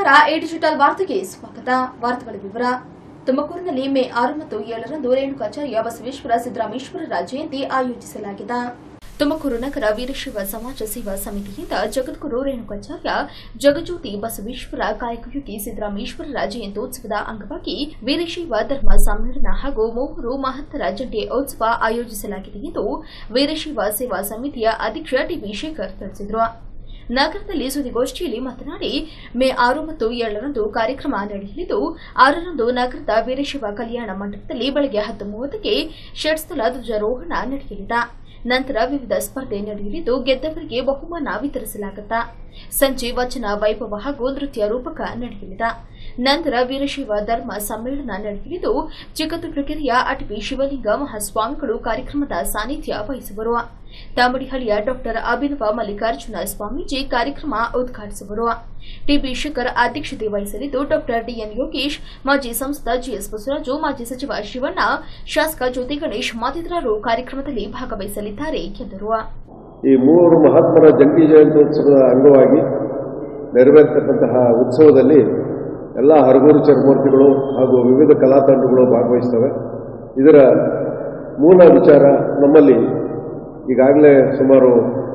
A digital ವಾರ್ತೆಗೆ ಸ್ವಾಗತ ವಾರ್ತೆಗಳ ವಿವರ ತುಮಕೂರಿನಲ್ಲಿ ಮೇ ಆರು ಮತ್ತು ಏಳರಂದು ರೇಣುಕಾಚಾರ್ಯ ಬಸವೇಶ್ವರ ಸಿದ್ದರಾಮೇಶ್ವರರ ಜಯಂತಿ ಆಯೋಜಿಸಲಾಗಿದೆ ತುಮಕೂರು ನಗರ ವೀರಶೈವ ಸಮಾಜ ಸೇವಾ ಸಮಿತಿಯಿಂದ ಜಗದ್ಗುರು ರೇಣುಕಾಚಾರ್ಯ ಜಗಜ್ಯೋತಿ ಬಸವೇಶ್ವರ ಕಾಯಕಯುಗಿ ಸಿದ್ದರಾಮೇಶ್ವರರ ಜಯಂತ್ಯೋತ್ಸವದ ಅಂಗವಾಗಿ ವೀರಶೈವ ಧರ್ಮ ಸಮ್ಮೇಳನ ಹಾಗೂ ಮೂವರು ಮಹತ್ತರ ಜಂಟಿ ಉತ್ಸವ ಆಯೋಜಿಸಲಾಗಿದೆ ಎಂದು ವೀರಶೈವ ಸೇವಾ ಸಮಿತಿಯ ಅಧ್ಯಕ್ಷ ಟಿಬಿ ಶೇಖರ್ ತಿಳಿಸಿದರು ನಗರದಲ್ಲಿ ಸುದ್ದಿಗೋಷ್ಠಿಯಲ್ಲಿ ಮಾತನಾಡಿ ಮೇ ಆರು ಮತ್ತು ಏಳರಂದು ಕಾರ್ಯಕ್ರಮ ನಡೆಯಲಿದ್ದು ಆರರಂದು ನಗರದ ವೀರಶೈವ ಕಲ್ಯಾಣ ಮಂಟಪದಲ್ಲಿ ಬೆಳಗ್ಗೆ ಹತ್ತು ಮೂವತ್ತಕ್ಕೆ ಷಟ್ಸ್ಥಲ ಧ್ವಜಾರೋಹಣ ನಡೆಯಲಿದೆ ನಂತರ ವಿವಿಧ ಸ್ಪರ್ಧೆ ನಡೆಯಲಿದ್ದು ಗೆದ್ದವರಿಗೆ ಬಹುಮಾನ ವಿತರಿಸಲಾಗುತ್ತದೆ ಸಂಜೆ ವಚನ ವೈಭವ ಹಾಗೂ ನೃತ್ಯ ರೂಪಕ ನಡೆಯಲಿದೆ ನಂತರ ವೀರಶೈವ ಧರ್ಮ ಸಮ್ಮೇಳನ ನಡೆಯಲಿದ್ದು ಚಿಕ್ಕದುರ್ಗಕೆರೆಯ ಅಟವಿ ಶಿವಲಿಂಗ ಮಹಾಸ್ವಾಮಿಗಳು ಕಾರ್ಯಕ್ರಮದ ಸಾನ್ನಿಧ್ಯ ವಹಿಸುವರು ತಾಮಡಿಹಳ್ಳಿಯ ಡಾಕ್ಟರ್ ಅಭಿನವ ಮಲ್ಲಿಕಾರ್ಜುನ ಸ್ವಾಮೀಜಿ ಕಾರ್ಯಕ್ರಮ ಉದ್ಘಾಟಿಸುವರು ಟಿಬಿ ಶೇಖರ್ ಅಧ್ಯಕ್ಷತೆ ವಹಿಸಲಿದ್ದು ಡಾಕ್ಟರ್ ಡಿಎನ್ ಯೋಗೇಶ್ ಮಾಜಿ ಸಂಸದ ಜಿಎಸ್ ಬಸವರಾಜು ಮಾಜಿ ಸಚಿವ ಶಿವಣ್ಣ ಶಾಸಕ ಜ್ಯೋತಿ ಗಣೇಶ್ ಮತ್ತಿತರರು ಕಾರ್ಯಕ್ರಮದಲ್ಲಿ ಭಾಗವಹಿಸಲಿದ್ದಾರೆ ಎಂದರು ಈ ಮೂವರು ಮಹಾತ್ಮರ ಜಂಟಿ ಜಯಂತ್ಯೋತ್ಸವದ ಅಂಗವಾಗಿ ನೆರವೇರ್ತಕ್ಕಂತಹ ಉತ್ಸವದಲ್ಲಿ ಎಲ್ಲ ಹರಗೂರು ಚರಮೂರ್ತಿಗಳು ಹಾಗೂ ವಿವಿಧ ಕಲಾ ತಂಡಗಳು ಭಾಗವಹಿಸ್ತವೆ ಇದರ ಮೂಲ ವಿಚಾರ ನಮ್ಮಲ್ಲಿ ಈಗಾಗಲೇ ಸುಮಾರು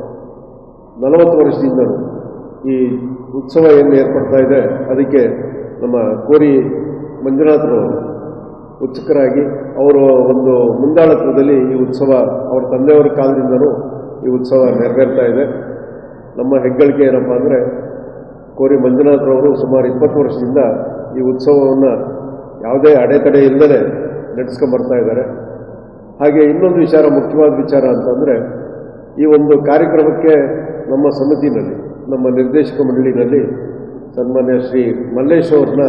ನಲವತ್ತು ವರ್ಷದಿಂದಲೂ ಈ ಉತ್ಸವ ಏನು ಏರ್ಪಡ್ತಾ ಇದೆ ಅದಕ್ಕೆ ನಮ್ಮ ಕೋರಿ ಮಂಜುನಾಥರವರು ಉತ್ಸುಕರಾಗಿ ಅವರು ಒಂದು ಮುಂದಾಳತ್ವದಲ್ಲಿ ಈ ಉತ್ಸವ ಅವರ ತಂದೆಯವರ ಕಾಲದಿಂದಲೂ ಈ ಉತ್ಸವ ನೆರವೇರ್ತಾ ಇದೆ ನಮ್ಮ ಹೆಗ್ಗಳಿಕೆ ಏನಪ್ಪ ಅಂದರೆ ಕೋರಿ ಮಂಜುನಾಥರವರು ಸುಮಾರು ಇಪ್ಪತ್ತು ವರ್ಷದಿಂದ ಈ ಉತ್ಸವವನ್ನು ಯಾವುದೇ ಅಡೆತಡೆ ಇಲ್ಲದೆ ನಡೆಸ್ಕೊಂಬರ್ತಾ ಇದ್ದಾರೆ ಹಾಗೆ ಇನ್ನೊಂದು ವಿಚಾರ ಮುಖ್ಯವಾದ ವಿಚಾರ ಅಂತಂದರೆ ಈ ಒಂದು ಕಾರ್ಯಕ್ರಮಕ್ಕೆ ನಮ್ಮ ಸಮಿತಿನಲ್ಲಿ ನಮ್ಮ ನಿರ್ದೇಶಕ ಮಂಡಳಿನಲ್ಲಿ ಸನ್ಮಾನ್ಯ ಶ್ರೀ ಮಲ್ಲೇಶ್ ಅವ್ರನ್ನ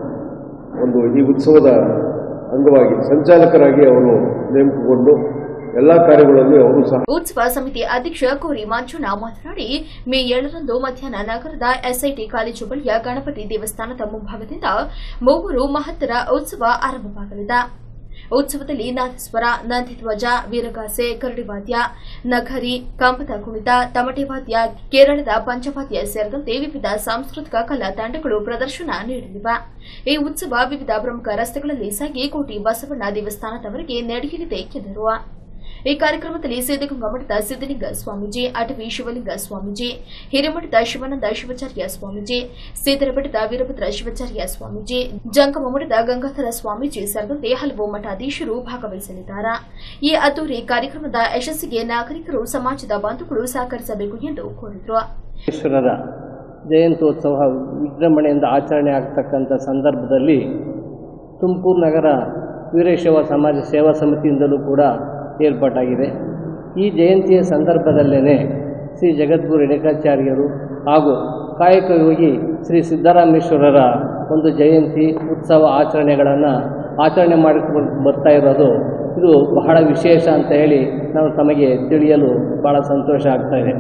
ಒಂದು ಈ ಉತ್ಸವದ ಅಂಗವಾಗಿ ಸಂಚಾಲಕರಾಗಿ ಅವರು ನೇಮಕಗೊಂಡು ಎಲ್ಲ ಕಾರ್ಯಗಳಲ್ಲಿ ಅವರು ಸಹ ಉತ್ಸವ ಸಮಿತಿ ಅಧ್ಯಕ್ಷ ಕೋರಿ ಮಂಜುನಾ ಮಾತನಾಡಿ ಮೇ ಏಳರಂದು ಮಧ್ಯಾಹ್ನ ನಗರದ ಎಸ್ಐಟಿ ಕಾಲೇಜು ಬಳಿಯ ಗಣಪತಿ ದೇವಸ್ಥಾನದ ಮುಂಭಾಗದಿಂದ ಮೂವರು ಮಹತ್ತರ ಉತ್ಸವ ಆರಂಭವಾಗಲಿದೆ ಉತ್ಸವದಲ್ಲಿ ನಾದಸ್ವರ ನಂದಿಧ್ವಜ ವೀರಗಾಸೆ ಕರಡಿವಾದ್ಯ ನಗರಿ ಕಂಪದ ಕುಣಿತ ತಮಟೆವಾದ್ಯ ಕೇರಳದ ಪಂಚವಾದ್ಯ ಸೇರಿದಂತೆ ವಿವಿಧ ಸಾಂಸ್ಕೃತಿಕ ಕಲಾ ತಂಡಗಳು ಪ್ರದರ್ಶನ ನೀಡಲಿವೆ ಈ ಉತ್ಸವ ವಿವಿಧ ಪ್ರಮುಖ ರಸ್ತೆಗಳಲ್ಲಿ ಸಾಗಿ ಕೋಟಿ ಬಸವಣ್ಣ ದೇವಸ್ಥಾನದವರೆಗೆ ನಡೆಯಲಿದೆ ಎಂದರು ಈ ಕಾರ್ಯಕ್ರಮದಲ್ಲಿ ಸಿದ್ದಗಂಗಾ ಮಠದ ಸಿದ್ದಲಿಂಗ ಸ್ವಾಮೀಜಿ ಅಟವಿ ಶಿವಲಿಂಗ ಸ್ವಾಮೀಜಿ ಹಿರೇಮಠದ ಶಿವಾನಂದ ಶಿವಾಚಾರ್ಯ ಸ್ವಾಮೀಜಿ ಸೇದರಮಠದ ವೀರಭದ್ರ ಶಿವಾಚಾರ್ಯ ಸ್ವಾಮೀಜಿ ಜಂಗಮ ಮಠದ ಗಂಗಾಧರ ಸ್ವಾಮೀಜಿ ಸೇರಿದಂತೆ ಹಲವು ಮಠಾಧೀಶರು ಭಾಗವಹಿಸಲಿದ್ದಾರೆ ಈ ಅದ್ದೂರಿ ಕಾರ್ಯಕ್ರಮದ ಯಶಸ್ಸಿಗೆ ನಾಗರಿಕರು ಸಮಾಜದ ಬಂಧುಗಳು ಸಹಕರಿಸಬೇಕು ಎಂದು ಕೋರಿದರು ಈಶ್ವರರ ಜಯಂತ್ಯೋತ್ಸವ ವಿಜೃಂಭಣೆಯಿಂದ ಆಚರಣೆ ಆಗ್ತಕ್ಕಂಥ ಸಂದರ್ಭದಲ್ಲಿ ತುಮಕೂರು ನಗರ ವೀರಶೈವ ಸಮಾಜ ಸೇವಾ ಸಮಿತಿಯಿಂದಲೂ ಕೂಡ ಏರ್ಪಾಟಾಗಿದೆ ಈ ಜಯಂತಿಯ ಸಂದರ್ಭದಲ್ಲೇ ಶ್ರೀ ಜಗದ್ಗುರು ರೇಣುಕಾಚಾರ್ಯರು ಹಾಗೂ ಕಾಯಕ ಯೋಗಿ ಶ್ರೀ ಸಿದ್ದರಾಮೇಶ್ವರರ ಒಂದು ಜಯಂತಿ ಉತ್ಸವ ಆಚರಣೆಗಳನ್ನು ಆಚರಣೆ ಮಾಡಿಕೊಂಡು ಬರ್ತಾ ಇರೋದು ಇದು ಬಹಳ ವಿಶೇಷ ಅಂತ ಹೇಳಿ ನಾವು ತಮಗೆ ತಿಳಿಯಲು ಭಾಳ ಸಂತೋಷ ಆಗ್ತಾ ಇದೆ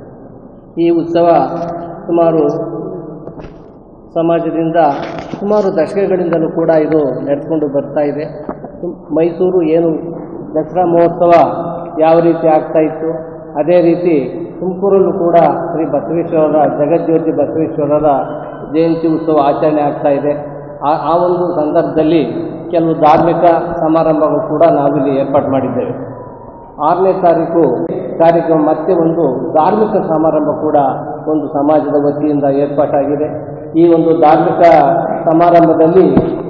ಈ ಉತ್ಸವ ಸುಮಾರು ಸಮಾಜದಿಂದ ಸುಮಾರು ದಶಕಗಳಿಂದಲೂ ಕೂಡ ಇದು ನಡೆದುಕೊಂಡು ಬರ್ತಾ ಇದೆ ತುಮ್- ಮೈಸೂರು ಏನು ದಸರಾ ಮಹೋತ್ಸವ ಯಾವ ರೀತಿ ಆಗ್ತಾ ಇತ್ತು ಅದೇ ರೀತಿ ತುಮಕೂರಲ್ಲೂ ಕೂಡ ಶ್ರೀ ಬಸವೇಶ್ವರರ ಜಗಜ್ಯೋತಿ ಬಸವೇಶ್ವರರ ಜಯಂತಿ ಉತ್ಸವ ಆಚರಣೆ ಆಗ್ತಾ ಇದೆ ಆ ಆ ಒಂದು ಸಂದರ್ಭದಲ್ಲಿ ಕೆಲವು ಧಾರ್ಮಿಕ ಸಮಾರಂಭಗಳು ಕೂಡ ನಾವಿಲ್ಲಿ ಏರ್ಪಾಡು ಮಾಡಿದ್ದೇವೆ ಆರನೇ ತಾರೀಕು ಕಾರ್ಯಕ್ರಮ ಮತ್ತೆ ಒಂದು ಧಾರ್ಮಿಕ ಸಮಾರಂಭ ಕೂಡ ಒಂದು ಸಮಾಜದ ವತಿಯಿಂದ ಏರ್ಪಾಟಾಗಿದೆ ಈ ಒಂದು ಧಾರ್ಮಿಕ ಸಮಾರಂಭದಲ್ಲಿ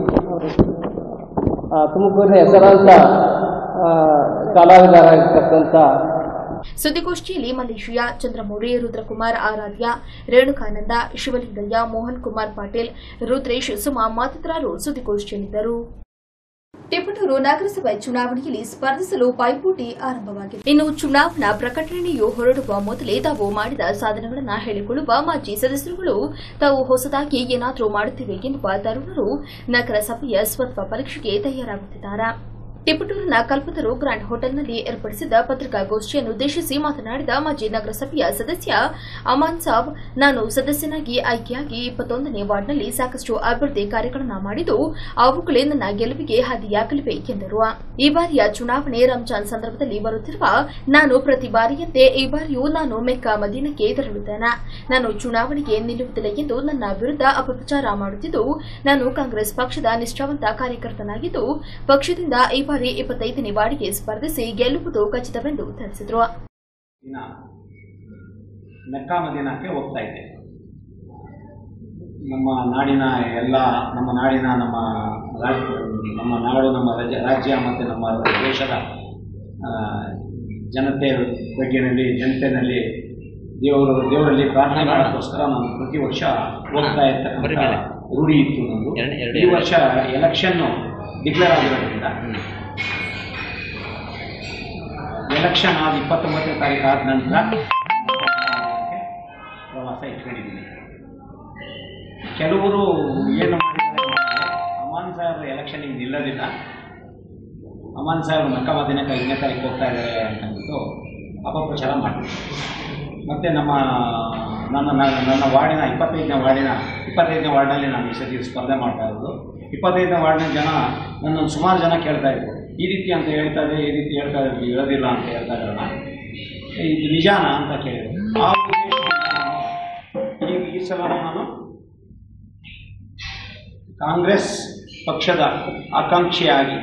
ಆ, ತುಮಕೂರಿನ ಹೆಸರಾಂತ ಆ, ಕಲಾವಿದರಾಗಿರ್ತಕ್ಕಂಥ ಸುದ್ದಿಗೋಷ್ಠಿಯಲ್ಲಿ ಮಲೇಷಿಯಾ ಚಂದ್ರಮೌಳಿ ರುದ್ರಕುಮಾರ್ ಆರಾಧ್ಯ ರೇಣುಕಾನಂದ ಶಿವಲಿಂಗಯ್ಯ ಮೋಹನ್ ಕುಮಾರ್ ಪಾಟೀಲ್ ರುದ್ರೇಶ್ ಸುಮಾ ಮತ್ತಿತರರು ಸುದ್ದಿಗೋಷ್ಠಿಯಲ್ಲಿದ್ದರು ತಿಪಟೂರು ನಗರಸಭೆ ಚುನಾವಣೆಯಲ್ಲಿ ಸ್ಪರ್ಧಿಸಲು ಪೈಪೋಟಿ ಆರಂಭವಾಗಿದೆ ಇನ್ನು ಚುನಾವಣಾ ಪ್ರಕಟಣೆಯು ಹೊರಡುವ ಮೊದಲೇ ತಾವು ಮಾಡಿದ ಸಾಧನೆಗಳನ್ನು ಹೇಳಿಕೊಳ್ಳುವ ಮಾಜಿ ಸದಸ್ಯರುಗಳು ತಾವು ಹೊಸದಾಗಿ ಏನಾದರೂ ಮಾಡುತ್ತಿವೆ ಎನ್ನುವ ತರುಣರು ನಗರಸಭೆಯ ಸ್ವತ್ವ ಪರೀಕ್ಷೆಗೆ ತಯಾರಾಗುತ್ತಿದ್ದಾರೆ ಟಿಪಟೂರಿನ ಕಲ್ಪತರು ಗ್ರ್ಯಾಂಡ್ ಹೋಟೆಲ್ನಲ್ಲಿ ಏರ್ಪಡಿಸಿದ ಪತ್ರಿಕಾಗೋಷ್ಠಿಯನ್ನು ಉದ್ದೇಶಿಸಿ ಮಾತನಾಡಿದ ಮಾಜಿ ನಗರಸಭೆಯ ಸದಸ್ಯ ಅಮಾನ್ ಸಾಬ್ ನಾನು ಸದಸ್ಯನಾಗಿ ಆಯ್ಕೆಯಾಗಿ ಇಪ್ಪತ್ತೊಂದನೇ ವಾರ್ಡ್ನಲ್ಲಿ ಸಾಕಷ್ಟು ಅಭಿವೃದ್ಧಿ ಕಾರ್ಯಗಳನ್ನು ಮಾಡಿದ್ದು ಅವುಗಳೇ ನನ್ನ ಗೆಲುವಿಗೆ ಹಾದಿಯಾಗಲಿವೆ ಎಂದರು ಈ ಬಾರಿಯ ಚುನಾವಣೆ ರಂಜಾನ್ ಸಂದರ್ಭದಲ್ಲಿ ಬರುತ್ತಿರುವ ನಾನು ಪ್ರತಿ ಬಾರಿಯಂತೆ ಈ ಬಾರಿಯೂ ನಾನು ಮೆಕ್ಕಾ ಮದೀನಕ್ಕೆ ತೆರಳುತ್ತೇನೆ ನಾನು ಚುನಾವಣೆಗೆ ನಿಲ್ಲುವುದಿಲ್ಲ ಎಂದು ನನ್ನ ವಿರುದ್ಧ ಅಪಪ್ರಚಾರ ಮಾಡುತ್ತಿದ್ದು ನಾನು ಕಾಂಗ್ರೆಸ್ ಪಕ್ಷದ ನಿಷ್ಠಾವಂತ ಕಾರ್ಯಕರ್ತನಾಗಿದ್ದು ಪಕ್ಷದಿಂದ ಈ ಬಾರಿ ಇಪ್ಪತ್ತೈದನೇ ವಾರ್ಡ್ಗೆ ಸ್ಪರ್ಧಿಸಿ ಗೆಲ್ಲುವುದು ಖಚಿತವೆಂದು ತಿಳಿಸಿದರು ದಿನ ಮೆಕ್ಕಾ ಮದೀನಕ್ಕೆ ಹೋಗ್ತಾ ಇದ್ದೆ ನಮ್ಮ ನಾಡಿನ ಎಲ್ಲ ನಮ್ಮ ನಾಡಿನ ನಮ್ಮ ರಾಜ್ಯ ನಮ್ಮ ನಾಡು ನಮ್ಮ ರಾಜ್ಯ ರಾಜ್ಯ ಮತ್ತು ನಮ್ಮ ದೇಶದ ಆ, ಜನತೆ ಬಗ್ಗೆನಲ್ಲಿ ಜನತೆಯಲ್ಲಿ ದೇವರು ದೇವರಲ್ಲಿ ಪ್ರಾರ್ಥನೆ ಮಾಡೋಕ್ಕೋಸ್ಕರ ನಾನು ಪ್ರತಿ ವರ್ಷ ಹೋಗ್ತಾ ಇರ್ತಕ್ಕಂಥ ರೂಢಿ ಇತ್ತು ನಂದು ಈ ವರ್ಷ ಎಲೆಕ್ಷನ್ನು ಡಿಕ್ಲೇರ್ ಆಗಿರೋದ್ರಿಂದ ಎಲೆಕ್ಷನ್ ಆದ ಇಪ್ಪತ್ತೊಂಬತ್ತನೇ ತಾರೀಕು ಆದ ನಂತರ ಪ್ರವಾಸ ಇಟ್ಕೊಂಡಿದ್ದೀನಿ ಕೆಲವರು ಏನು ಮಾಡಿದ್ದಾರೆ ಅಂದ್ರೆ, ಅಮಾನ್ ಸಾಹೇಬ್ ಎಲೆಕ್ಷನ್ಗೆ ನಿಲ್ಲೋದಿಲ್ಲ ಅಮಾನ್ ಸಾಹೇಬ್ ಮಕ್ಕ ಮದಿನಕ್ಕೆ ಐದನೇ ತಾರೀಕು ಹೋಗ್ತಾ ಇದ್ದಾರೆ ಅಂತಂದ್ಬಿಟ್ಟು ಅಪಪ್ರಚಾರ ಮಾಡಿದ್ರು ಮತ್ತು ನಮ್ಮ ನನ್ನ ನನ್ನ- ನನ್ನ ವಾರ್ಡಿನ ಇಪ್ಪತ್ತೈದನೇ ವಾರ್ಡಿನ ಇಪ್ಪತ್ತೈದನೇ ವಾರ್ಡ್ನಲ್ಲಿ ನಾನು ಈ ಸತಿ ಸ್ಪರ್ಧೆ ಮಾಡ್ತಾ ಇರೋದು ಇಪ್ಪತ್ತೈದನೇ ವಾರ್ಡಿನ ಜನ ನನ್ನನ್ನು ಸುಮಾರು ಜನ ಕೇಳ್ತಾ ಇದ್ರು ಈ ರೀತಿ ಅಂತ ಹೇಳ್ತಾ ಇದೆ ಈ ರೀತಿ ಹೇಳ್ತಾ ಇದ್ರು ಇರೋದಿಲ್ಲ ಅಂತ ಹೇಳ್ತಾ ಇದ್ರಲ್ಲ ಇದು ನಿಜಾನ ಅಂತ ಕೇಳಿದ್ರು ಆ ಉದ್ದೇಶದಿಂದ ನಾನು ಈ ಈ ಸಲ ನಾನು ಕಾಂಗ್ರೆಸ್ ಪಕ್ಷದ ಆಕಾಂಕ್ಷಿಯಾಗಿ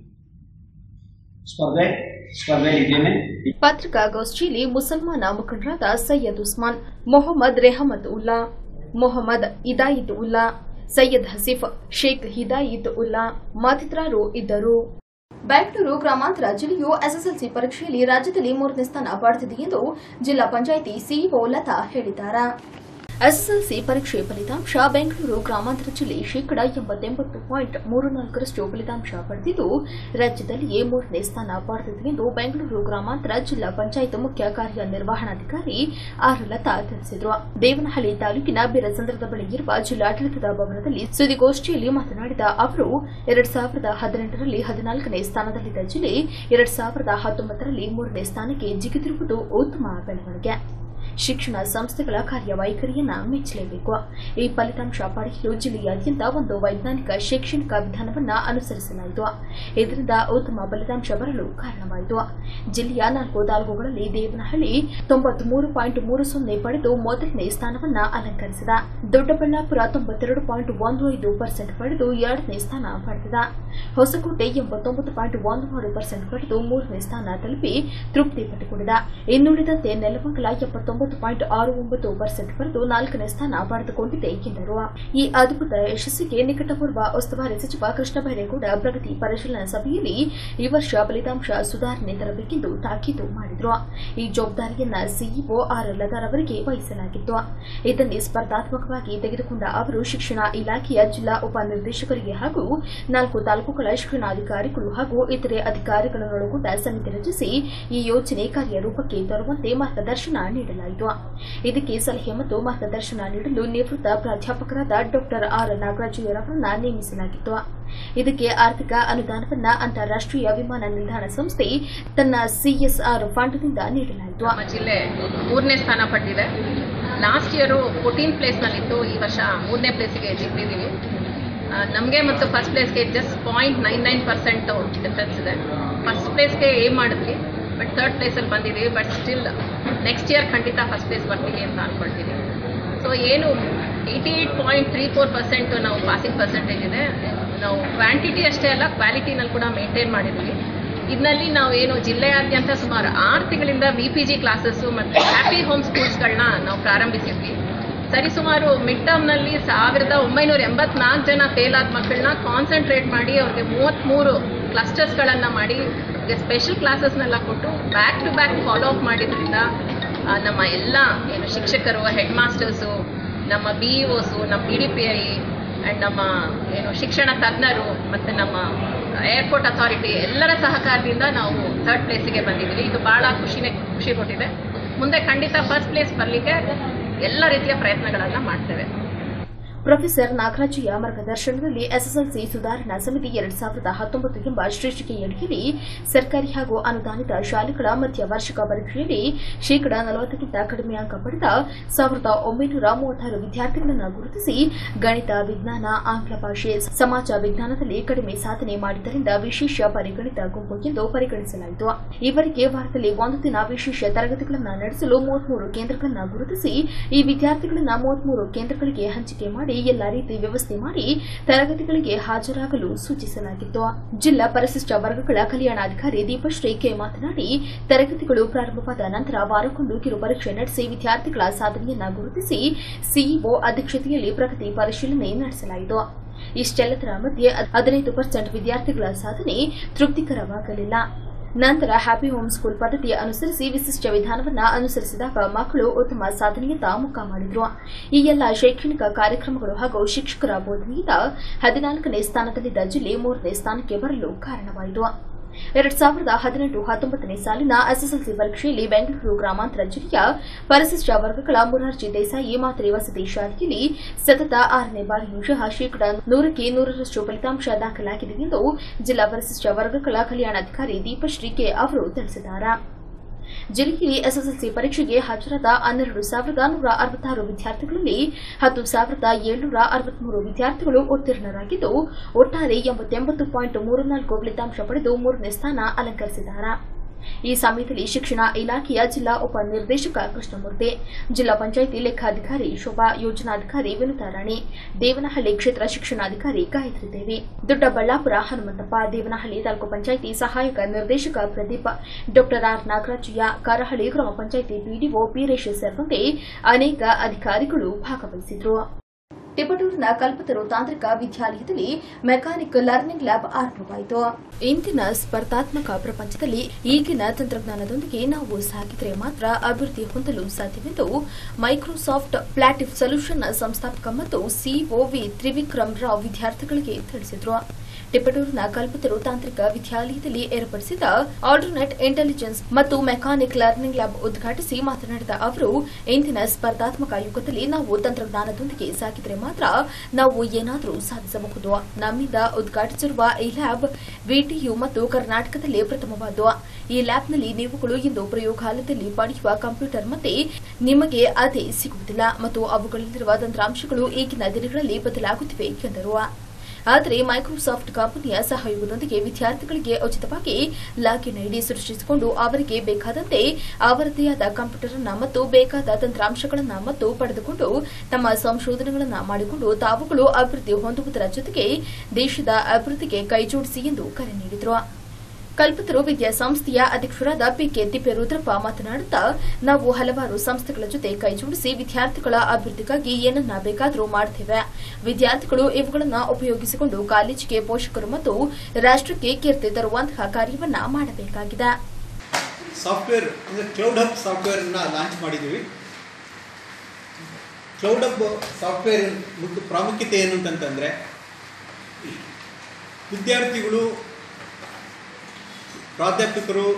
ಸ್ಪರ್ಧೆ ಸ್ಪರ್ಧೆಯಲ್ಲಿದ್ದೇನೆ ಪತ್ರಿಕಾಗೋಷ್ಠಿಯಲ್ಲಿ ಮುಸಲ್ಮಾನ ಮುಖಂಡರಾದ ಸೈಯದ್ ಉಸ್ಮಾನ್ ಮೊಹಮ್ಮದ್ ರೆಹಮತ್ ಉಲ್ಲಾ ಮೊಹಮ್ಮದ್ ಇದಾಯಿತ್ ಉಲ್ಲಾ ಸೈಯದ್ ಹಸೀಫ್ ಶೇಖ್ ಹಿದಾಯಿತ್ ಉಲ್ಲಾ ಮತ್ತಿತರರು ಇದ್ದರು ಬೆಂಗಳೂರು ಗ್ರಾಮಾಂತರ ಜಿಲ್ಲೆಯು ಎಸ್ಎಸ್ಎಲ್ಸಿ ಪರೀಕ್ಷೆಯಲ್ಲಿ ರಾಜ್ಯದಲ್ಲಿ ಮೂರನೇ ಸ್ಥಾನ ಪಡೆದಿದೆ ಎಂದು ಜಿಲ್ಲಾ ಪಂಚಾಯಿತಿ ಸಿಇಒ ಲತಾ ಹೇಳಿದ್ದಾರೆ ಎಸ್ಎಸ್ಎಲ್ಸಿ ಪರೀಕ್ಷೆ ಫಲಿತಾಂಶ ಬೆಂಗಳೂರು ಗ್ರಾಮಾಂತರ ಜಿಲ್ಲೆ ಶೇಕಡಾ ಎಂಬತ್ತೆಂಬತ್ತು ಪಾಯಿಂಟ್ ಮೂರು ನಾಲ್ಕರಷ್ಟು ಫಲಿತಾಂಶ ಪಡೆದಿದ್ದು ರಾಜ್ಯದಲ್ಲಿಯೇ ಮೂರನೇ ಸ್ಥಾನ ಪಡೆದಿದೆ ಎಂದು ಬೆಂಗಳೂರು ಗ್ರಾಮಾಂತರ ಜಿಲ್ಲಾ ಪಂಚಾಯತ್ ಮುಖ್ಯ ಕಾರ್ಯನಿರ್ವಹಣಾಧಿಕಾರಿ ಆರ್ ಲತಾ ತಿಳಿಸಿದರು ದೇವನಹಳ್ಳಿ ತಾಲೂಕಿನ ಬಿರಸಂದ್ರದ ಬಳಿ ಇರುವ ಜಿಲ್ಲಾಡಳಿತದ ಭವನದಲ್ಲಿ ಸುದ್ದಿಗೋಷ್ಠಿಯಲ್ಲಿ ಮಾತನಾಡಿದ ಅವರು ಎರಡ್ ಸಾವಿರದ ಹದಿನೆಂಟರಲ್ಲಿ ಹದಿನಾಲ್ಕನೇ ಸ್ಥಾನದಲ್ಲಿದ್ದ ಜಿಲ್ಲೆ ಎರಡ್ ಸಾವಿರದ ಹತ್ತೊಂಬತ್ತರಲ್ಲಿ ಮೂರನೇ ಸ್ಥಾನಕ್ಕೆ ಜಿಗಿದಿರುವುದು ಉತ್ತಮ ಬೆಳವಣಿಗೆ ಶಿಕ್ಷಣ ಸಂಸ್ಥೆಗಳ ಕಾರ್ಯವೈಖರಿಯನ್ನ ಮೆಚ್ಚಲೇಬೇಕು ಈ ಫಲಿತಾಂಶ ಪಡೆಯಲು ಜಿಲ್ಲೆಯಾದ್ಯಂತ ಒಂದು ವೈಜ್ಞಾನಿಕ ಶೈಕ್ಷಣಿಕ ವಿಧಾನವನ್ನ ಅನುಸರಿಸಲಾಯಿತು ಇದರಿಂದ ಉತ್ತಮ ಫಲಿತಾಂಶ ಬರಲು ಕಾರಣವಾಯಿತು ಜಿಲ್ಲೆಯ ನಾಲ್ಕು ತಾಲೂಕುಗಳಲ್ಲಿ ದೇವನಹಳ್ಳಿ ತೊಂಬತ್ಮೂರು ಪಾಯಿಂಟ್ ಮೂರು ಸೊನ್ನೆ ಪಡೆದು ಮೊದಲನೇ ಸ್ಥಾನವನ್ನ ಅಲಂಕರಿಸಿದ ದೊಡ್ಡಬಳ್ಳಾಪುರ ತೊಂಬತ್ತೆರಡು ಪಾಯಿಂಟ್ ಒಂದು ಐದು ಪರ್ಸೆಂಟ್ ಪಡೆದು ಎರಡನೇ ಸ್ಥಾನ ಪಡೆದಿದೆ ಹೊಸಕೋಟೆ ಎಂಬತ್ತೊಂಬತ್ತು ಪಾಯಿಂಟ್ ಒಂದು ಮೂರು ಪರ್ಸೆಂಟ್ ಪಡೆದು ಮೂರನೇ ಸ್ಥಾನ ತಲುಪಿ ತೃಪ್ತಿ ಪಟ್ಟುಕೊಂಡಿದೆ ಇನ್ನುಳಿದಂತೆ ನೆಲಮಂಗಲ ಎಪ್ಪತ್ತೊಂಬತ್ತು ಪಾಯಿಂಟ್ ಆರು ಒಂಬತ್ತು ಪರ್ಸೆಂಟ್ ಪಡೆದು ನಾಲ್ಕನೇ ಸ್ಥಾನ ಪಡೆದುಕೊಂಡಿದೆ ಎಂದರು ಈ ಅದ್ಭುತ ಯಶಸ್ಸಿಗೆ ನಿಕಟಪೂರ್ವ ಉಸ್ತುವಾರಿ ಸಚಿವ ಕೃಷ್ಣ ಬೈರೇಗೌಡ ಪ್ರಗತಿ ಪರಿಶೀಲನಾ ಸಭೆಯಲ್ಲಿ ಈ ವರ್ಷ ಫಲಿತಾಂಶ ಸುಧಾರಣೆ ತರಬೇಕೆಂದು ತಾಕೀತು ಮಾಡಿದರು ಈ ಜವಾಬ್ದಾರಿಯನ್ನ ಸಿಇಒ ಆರ್ ಲತಾರ್ ಅವರಿಗೆ ವಹಿಸಲಾಗಿತ್ತು ಇದನ್ನೇ ಸ್ಪರ್ಧಾತ್ಮಕವಾಗಿ ತೆಗೆದುಕೊಂಡ ಅವರು ಶಿಕ್ಷಣ ಇಲಾಖೆಯ ಜಿಲ್ಲಾ ಉಪನಿರ್ದೇಶಕರಿಗೆ ಹಾಗೂ ನಾಲ್ಕು ತಾಲೂಕುಗಳ ಶಿಕ್ಷಣಾಧಿಕಾರಿಗಳು ಹಾಗೂ ಇತರೆ ಅಧಿಕಾರಿಗಳನ್ನೊಳಗೊಂಡ ಸಮಿತಿ ರಚಿಸಿ ಈ ಯೋಜನೆ ಕಾರ್ಯರೂಪಕ್ಕೆ ತರುವಂತೆ ಮಾರ್ಗದರ್ಶನ ನೀಡಲಾಯಿತು ಇದಕ್ಕೆ ಸಲಹೆ ಮತ್ತು ಮಾರ್ಗದರ್ಶನ ನೀಡಲು ನಿವೃತ್ತ ಪ್ರಾಧ್ಯಾಪಕರಾದ ಡಾಕ್ಟರ್ ಆರ್ ನಾಗರಾಜಯ್ಯರವರನ್ನ ನೇಮಿಸಲಾಗಿತ್ತು ಇದಕ್ಕೆ ಆರ್ಥಿಕ ಅನುದಾನವನ್ನ ಅಂತಾರಾಷ್ಟೀಯ ವಿಮಾನ ನಿಲ್ದಾಣ ಸಂಸ್ಥೆ ತನ್ನ ಸಿಎಸ್ಆರ್ ಫಂಡ್ನಿಂದ ನೀಡಲಾಯಿತು ನಮ್ಮ ಜಿಲ್ಲೆ ಮೂರನೇ ಸ್ಥಾನ ಪಡೆದಿದೆ ಲಾಸ್ಟ್ ಇಯರು ಫೋರ್ಟೀನ್ ಪ್ಲೇಸ್ನಲ್ಲಿತ್ತು ಈ ವರ್ಷ ಮೂರನೇ ಪ್ಲೇಸಿಗೆ ಜಿಗಿದಿದ್ದೀವಿ ನಮಗೆ ಮತ್ತು ಫಸ್ಟ್ ಪ್ಲೇಸ್ಗೆ just point nine nine percent difference ಇದೆ ಫಸ್ಟ್ ಪ್ಲೇಸ್ಗೆ ಏಮ್ ಮಾಡಿದ್ವಿ ಬಟ್ ಥರ್ಡ್ ಪ್ಲೇಸಲ್ಲಿ ಬಂದಿದ್ದೀವಿ ಬಟ್ ಸ್ಟಿಲ್ ನೆಕ್ಸ್ಟ್ ಇಯರ್ ಖಂಡಿತ ಫಸ್ಟ್ ಪ್ಲೇಸ್ ಬರ್ತೀವಿ ಅಂತ ಅಂದ್ಕೊಳ್ತೀನಿ ಸೊ ಏನು eighty eight point three four percent ನಾವು ಪಾಸಿಂಗ್ ಪರ್ಸೆಂಟೇಜ್ ಇದೆ ನಾವು ಕ್ವಾಂಟಿಟಿ ಅಷ್ಟೇ ಅಲ್ಲ ಕ್ವಾಲಿಟಿನಲ್ಲಿ ಕೂಡ ಮೇಂಟೈನ್ ಮಾಡಿದ್ವಿ ಇದರಲ್ಲಿ ನಾವು ಏನು ಜಿಲ್ಲೆಯಾದ್ಯಂತ ಸುಮಾರು ಆರು ತಿಂಗಳಿಂದ ವಿ ಪಿ ಜಿ ಕ್ಲಾಸಸ್ಸು ಮತ್ತು ಹ್ಯಾಪಿ ಹೋಮ್ ಸ್ಕೂಲ್ಸ್ಗಳನ್ನ ನಾವು ಪ್ರಾರಂಭಿಸಿದ್ವಿ ಸರಿಸುಮಾರು ಮಿಡ್ ಟರ್ಮ್ನಲ್ಲಿ ಸಾವಿರದ ಒಂಬೈನೂರ ಎಂಬತ್ನಾಲ್ಕು ಜನ ಫೇಲ್ ಆದ ಮಕ್ಕಳನ್ನ ಕಾನ್ಸಂಟ್ರೇಟ್ ಮಾಡಿ ಅವ್ರಿಗೆ ಮೂವತ್ತ್ಮೂರು ಕ್ಲಸ್ಟರ್ಸ್ಗಳನ್ನು ಮಾಡಿ ಅವ್ರಿಗೆ ಸ್ಪೆಷಲ್ ಕ್ಲಾಸಸ್ನೆಲ್ಲ ಕೊಟ್ಟು back to back follow up ಮಾಡಿದ್ರಿಂದ ಆ, ನಮ್ಮ ಎಲ್ಲ ಏನು ಶಿಕ್ಷಕರು ಹೆಡ್ ಮಾಸ್ಟರ್ಸು ನಮ್ಮ ಬಿ ಇ ಒಸು ನಮ್ಮ P D P I and ನಮ್ಮ ಏನು ಶಿಕ್ಷಣ ತಜ್ಞರು ಮತ್ತು ನಮ್ಮ ಏರ್ಪೋರ್ಟ್ ಅಥಾರಿಟಿ ಎಲ್ಲರ ಸಹಕಾರದಿಂದ ನಾವು ಥರ್ಡ್ ಪ್ಲೇಸಿಗೆ ಬಂದಿದ್ದೀವಿ ಇದು ಭಾಳ ಖುಷಿನೇ ಖುಷಿ ಕೊಟ್ಟಿದೆ ಮುಂದೆ ಖಂಡಿತ ಫಸ್ಟ್ ಪ್ಲೇಸ್ ಬರಲಿಕ್ಕೆ ಎಲ್ಲ ರೀತಿಯ ಪ್ರಯತ್ನಗಳನ್ನು ಮಾಡ್ತೇವೆ ಪ್ರೊಫೆಸರ್ ನಾಗರಾಜಯ್ಯ ಮಾರ್ಗದರ್ಶನದಲ್ಲಿ ಎಸ್ಎಸ್ಎಲ್ಸಿ ಸುಧಾರಣಾ ಸಮಿತಿ ಎರಡ್ ಸಾವಿರದ ಹತ್ತೊಂಬತ್ತು ಎಂಬ ಶೀರ್ಷಿಕೆಯಡಿಯಲ್ಲಿ ಸರ್ಕಾರಿ ಹಾಗೂ ಅನುದಾನಿತ ಶಾಲೆಗಳ ಮಧ್ಯ ವಾರ್ಷಿಕ ಪರೀಕ್ಷೆಯಲ್ಲಿ ಶೇಕಡಾ ನಲವತ್ತಕ್ಕಿಂತ ಕಡಿಮೆ ಅಂಕ ಪಡೆದ ಸಾವಿರದ ಒಂಬೈನೂರ ಮೂವತ್ತಾರು ವಿದ್ಯಾರ್ಥಿಗಳನ್ನು ಗುರುತಿಸಿ ಗಣಿತ ವಿಜ್ಞಾನ ಆಂಗ್ಲ ಭಾಷೆ ಸಮಾಜ ವಿಜ್ಞಾನದಲ್ಲಿ ಕಡಿಮೆ ಸಾಧನೆ ಮಾಡಿದ್ದರಿಂದ ವಿಶೇಷ ಪರಿಗಣಿತ ಗುಂಪು ಎಂದು ಪರಿಗಣಿಸಲಾಯಿತು ಇವರಿಗೆ ವಾರದಲ್ಲಿ ಒಂದು ದಿನ ವಿಶೇಷ ತರಗತಿಗಳನ್ನು ನಡೆಸಲು ಮೂವತ್ಮೂರು ಕೇಂದ್ರಗಳನ್ನು ಗುರುತಿಸಿ ಈ ವಿದ್ಯಾರ್ಥಿಗಳನ್ನು ಮೂವತ್ಮೂರು ಕೇಂದ್ರಗಳಿಗೆ ಹಂಚಿಕೆ ಮಾಡಿ ಎಲ್ಲಾ ರೀತಿ ವ್ಯವಸ್ಥೆ ಮಾಡಿ ತರಗತಿಗಳಿಗೆ ಹಾಜರಾಗಲು ಸೂಚಿಸಲಾಗಿತ್ತು ಜಿಲ್ಲಾ ಪರಿಶಿಷ್ಟ ವರ್ಗಗಳ ಕಲ್ಯಾಣಾಧಿಕಾರಿ ದೀಪಶ್ರೀ ಕೆ ಮಾತನಾಡಿ ತರಗತಿಗಳು ಪ್ರಾರಂಭವಾದ ನಂತರ ವಾರಕ್ಕೊಂದು ಕಿರು ಪರೀಕ್ಷೆ ನಡೆಸಿ ವಿದ್ಯಾರ್ಥಿಗಳ ಸಾಧನೆಯನ್ನ ಗುರುತಿಸಿ ಸಿಇಒ ಅಧ್ಯಕ್ಷತೆಯಲ್ಲಿ ಪ್ರಗತಿ ಪರಿಶೀಲನೆ ನಡೆಸಲಾಯಿತು ಇಷ್ಟೆಲ್ಲದರ ಮಧ್ಯೆ ಹದಿನೈದು ಪರ್ಸೆಂಟ್ ವಿದ್ಯಾರ್ಥಿಗಳ ಸಾಧನೆ ತೃಪ್ತಿಕರವಾಗಲಿಲ್ಲ ನಂತರ ಹ್ಯಾಪಿ ಹೋಮ್ ಸ್ಕೂಲ್ ಪದ್ಧತಿ ಅನುಸರಿಸಿ ವಿಶಿಷ್ಟ ವಿಧಾನವನ್ನು ಅನುಸರಿಸಿದಾಗ ಮಕ್ಕಳು ಉತ್ತಮ ಸಾಧನೆಯತ್ತ ಮುಖ ಮಾಡಿದ್ರು ಈ ಎಲ್ಲ ಶೈಕ್ಷಣಿಕ ಕಾರ್ಯಕ್ರಮಗಳು ಹಾಗೂ ಶಿಕ್ಷಕರ ಬೋಧನೆಯಿಂದ ಹದಿನಾಲ್ಕನೇ ಸ್ಥಾನದಲ್ಲಿದ್ದ ಜಿಲ್ಲೆ ಮೂರನೇ ಸ್ಥಾನಕ್ಕೆ ಬರಲು ಕಾರಣವಾಯಿತು ಎರಡ್ ಸಾವಿರದ ಹದಿನೆಂಟು ಹತ್ತೊಂಬತ್ತನೇ ಸಾಲಿನ ಎಸ್ಎಸ್ಎಲ್ಸಿ ಪರೀಕ್ಷೆಯಲ್ಲಿ ಬೆಂಗಳೂರು ಗ್ರಾಮಾಂತರ ಜಿಲ್ಲೆಯ ಪರಿಶಿಷ್ಟ ವರ್ಗಗಳ ಮುರಾರ್ಜಿ ದೇಸಾಯಿ ಮಾತೃ ವಸತಿ ಶಾಲೆಯಲ್ಲಿ ಸತತ ಆರನೇ ಬಾರಿಯೂ ಸಹ ಶೇಕಡಾ ನೂರಕ್ಕೆ ನೂರರಷ್ಟು ಫಲಿತಾಂಶ ದಾಖಲಾಗಿದೆ ಎಂದು ಜಿಲ್ಲಾ ಪರಿಶಿಷ್ಟ ವರ್ಗಗಳ ಕಲ್ಯಾಣಾಧಿಕಾರಿ ದೀಪಶ್ರೀ ಕೆ ಅವರು ತಿಳಿಸಿದ್ದಾರೆ ಜಿಲ್ಲೆಯಲ್ಲಿ ಎಸ್ಎಸ್ಎಲ್ಸಿ ಪರೀಕ್ಷೆಗೆ ಹಾಜರಾದ ಹನ್ನೆರಡು ಸಾವಿರದ ನೂರ ಅರವತ್ತಾರು ವಿದ್ಯಾರ್ಥಿಗಳಲ್ಲಿ ಹತ್ತು ಸಾವಿರದ ಏಳ್ನೂರ ಅರವತ್ಮೂರು ವಿದ್ಯಾರ್ಥಿಗಳು ಉತ್ತೀರ್ಣರಾಗಿದ್ದು ಒಟ್ಟಾರೆ ಎಂಬತ್ತೆಂಬತ್ತು ಪಾಯಿಂಟ್ ಮೂರು ನಾಲ್ಕು ಫಲಿತಾಂಶ ಪಡೆದು ಮೂರನೇ ಸ್ಥಾನ ಅಲಂಕರಿಸಿದ್ದಾರೆ ಈ ಸಮಯದಲ್ಲಿ ಶಿಕ್ಷಣ ಇಲಾಖೆಯ ಜಿಲ್ಲಾ ಉಪ ನಿರ್ದೇಶಕ ಕೃಷ್ಣಮೂರ್ತಿ ಜಿಲ್ಲಾ ಪಂಚಾಯಿತಿ ಲೆಕ್ಕಾಧಿಕಾರಿ ಶೋಭಾ ಯೋಜನಾಧಿಕಾರಿ ವಿನುತಾ ರಾಣಿ ದೇವನಹಳ್ಳಿ ಕ್ಷೇತ್ರ ಶಿಕ್ಷಣಾಧಿಕಾರಿ ಗಾಯತ್ರಿ ದೇವಿ ದೊಡ್ಡಬಳ್ಳಾಪುರ ಹನುಮಂತಪ್ಪ ದೇವನಹಳ್ಳಿ ತಾಲೂಕು ಪಂಚಾಯಿತಿ ಸಹಾಯಕ ನಿರ್ದೇಶಕ ಪ್ರದೀಪ ಡಾಕ್ಟರ್ ಆರ್ ನಾಗರಾಜಯ್ಯ ಕಾರಹಳ್ಳಿ ಗ್ರಾಮ ಪಂಚಾಯಿತಿ ಪಿಡಿಒ ಬೀರೇಶ್ ಸೇರಿದಂತೆ ಅನೇಕ ಅಧಿಕಾರಿಗಳು ಭಾಗವಹಿಸಿದ್ರು ಟಿಪಟೂರಿನ ಕಲ್ಪತರು ತಾಂತ್ರಿಕ ವಿದ್ಯಾಲಯದಲ್ಲಿ ಮೆಕ್ಯಾನಿಕ್ ಲರ್ನಿಂಗ್ ಲ್ಯಾಬ್ ಆರಂಭವಾಯಿತು ಇಂದಿನ ಸ್ಪರ್ಧಾತ್ಮಕ ಪ್ರಪಂಚದಲ್ಲಿ ಈಗಿನ ತಂತ್ರಜ್ಞಾನದೊಂದಿಗೆ ನಾವು ಸಾಗಿದರೆ ಮಾತ್ರ ಅಭಿವೃದ್ಧಿ ಹೊಂದಲು ಸಾಧ್ಯವೆಂದು ಮೈಕ್ರೋಸಾಫ್ಟ್ ಪ್ಲಾಟಿಫ್ ಸೊಲ್ಯೂಷನ್ನ ಸಂಸ್ಥಾಪಕ ಮತ್ತು ಸಿಒ ವಿ ತ್ರಿವಿಕ್ರಮ್ ರಾವ್ ವಿದ್ಯಾರ್ಥಿಗಳಿಗೆ ತಿಳಿಸಿದರು ಟಿಪಟೂರಿನ ಕಲ್ಪತರು ತಾಂತ್ರಿಕ ವಿದ್ಯಾಲಯದಲ್ಲಿ ಏರ್ಪಡಿಸಿದ ಆಲ್ಟರ್ನೆಟ್ ಇಂಟೆಲಿಜೆನ್ಸ್ ಮತ್ತು ಮೆಕ್ಯಾನಿಕ್ ಲರ್ನಿಂಗ್ ಲ್ಯಾಬ್ ಉದ್ಘಾಟಿಸಿ ಮಾತನಾಡಿದ ಅವರು ಇಂದಿನ ಸ್ಪರ್ಧಾತ್ಮಕ ಯುಗದಲ್ಲಿ ನಾವು ತಂತ್ರಜ್ಞಾನದೊಂದಿಗೆ ಸಾಗಿದರೆ ಮಾತ್ರ ನಾವು ಏನಾದರೂ ಸಾಧಿಸಬಹುದು ನಮ್ಮಿಂದ ಉದ್ಘಾಟಿಸಿರುವ ಈ ಲ್ಯಾಬ್ ವಿಟಿಯು ಮತ್ತು ಕರ್ನಾಟಕದಲ್ಲೇ ಪ್ರಥಮವಾದ್ದು ಈ ಲ್ಯಾಬ್ನಲ್ಲಿ ನೀವುಗಳು ಇಂದು ಪ್ರಯೋಗಾಲಯದಲ್ಲಿ ಪಡೆಯುವ ಕಂಪ್ಯೂಟರ್ ಮತ್ತೆ ನಿಮಗೆ ಅದೇ ಸಿಗುವುದಿಲ್ಲ ಮತ್ತು ಅವುಗಳಲ್ಲಿರುವ ತಂತ್ರಾಂಶಗಳು ಈಗಿನ ದಿನಗಳಲ್ಲಿ ಬದಲಾಗುತ್ತಿವೆ ಎಂದರು ಆದರೆ ಮೈಕ್ರೋಸಾಫ್ಟ್ ಕಂಪನಿಯ ಸಹಯೋಗದೊಂದಿಗೆ ವಿದ್ಯಾರ್ಥಿಗಳಿಗೆ ಉಚಿತವಾಗಿ ಲಾಗಿನ್ ಐಡಿ ಸೃಷ್ಟಿಸಿಕೊಂಡು ಅವರಿಗೆ ಬೇಕಾದಂತೆ ಅವರದೇ ಆದ ಕಂಪ್ಯೂಟರ್ ಅನ್ನ ಮತ್ತು ಬೇಕಾದ ತಂತ್ರಾಂಶಗಳನ್ನು ಮತ್ತು ಪಡೆದುಕೊಂಡು ತಮ್ಮ ಸಂಶೋಧನೆಗಳನ್ನು ಮಾಡಿಕೊಂಡು ತಾವುಗಳು ಅಭಿವೃದ್ಧಿ ಹೊಂದುವುದರ ಜೊತೆಗೆ ದೇಶದ ಅಭಿವೃದ್ಧಿಗೆ ಕೈಜೋಡಿಸಿ ಎಂದು ಕರೆ ನೀಡಿದರು ಕಲ್ಪತರು ವಿದ್ಯಾಸಂಸ್ಥೆಯ ಅಧ್ಯಕ್ಷರಾದ ಪಿಕೆ ತಿಪ್ಪೇರುದ್ರಪ್ಪ ಮಾತನಾಡುತ್ತಾ ನಾವು ಹಲವಾರು ಸಂಸ್ಥೆಗಳ ಜೊತೆ ಕೈಜೋಡಿಸಿ ವಿದ್ಯಾರ್ಥಿಗಳ ಅಭಿವೃದ್ಧಿಗಾಗಿ ಏನನ್ನ ಬೇಕಾದರೂ ಮಾಡುತ್ತೇವೆ ವಿದ್ಯಾರ್ಥಿಗಳು ಇವುಗಳನ್ನು ಉಪಯೋಗಿಸಿಕೊಂಡು ಕಾಲೇಜಿಗೆ ಪೋಷಕರು ಮತ್ತು ರಾಷ್ಟಕ್ಕೆ ಕೀರ್ತಿ ತರುವಂತಹ ಕಾರ್ಯವನ್ನ ಮಾಡಬೇಕಾಗಿದೆ ಸಾಫ್ಟ್ವೇರ್ ಅಂದರೆ ಕ್ಲೌಡ್ ಹಬ್ ಸಾಫ್ಟ್ವೇರನ್ನ ಲಾಂಚ್ ಮಾಡಿದ್ದೀವಿ ಕ್ಲೌಡ್ ಹಬ್ ಸಾಫ್ಟ್ವೇರ್ ಮುಖ್ಯ ಪ್ರಾಮುಖ್ಯತೆ ಏನು ಅಂತಂತಂದರೆ ವಿದ್ಯಾರ್ಥಿಗಳು ಪ್ರಾಧ್ಯಾಪಕರು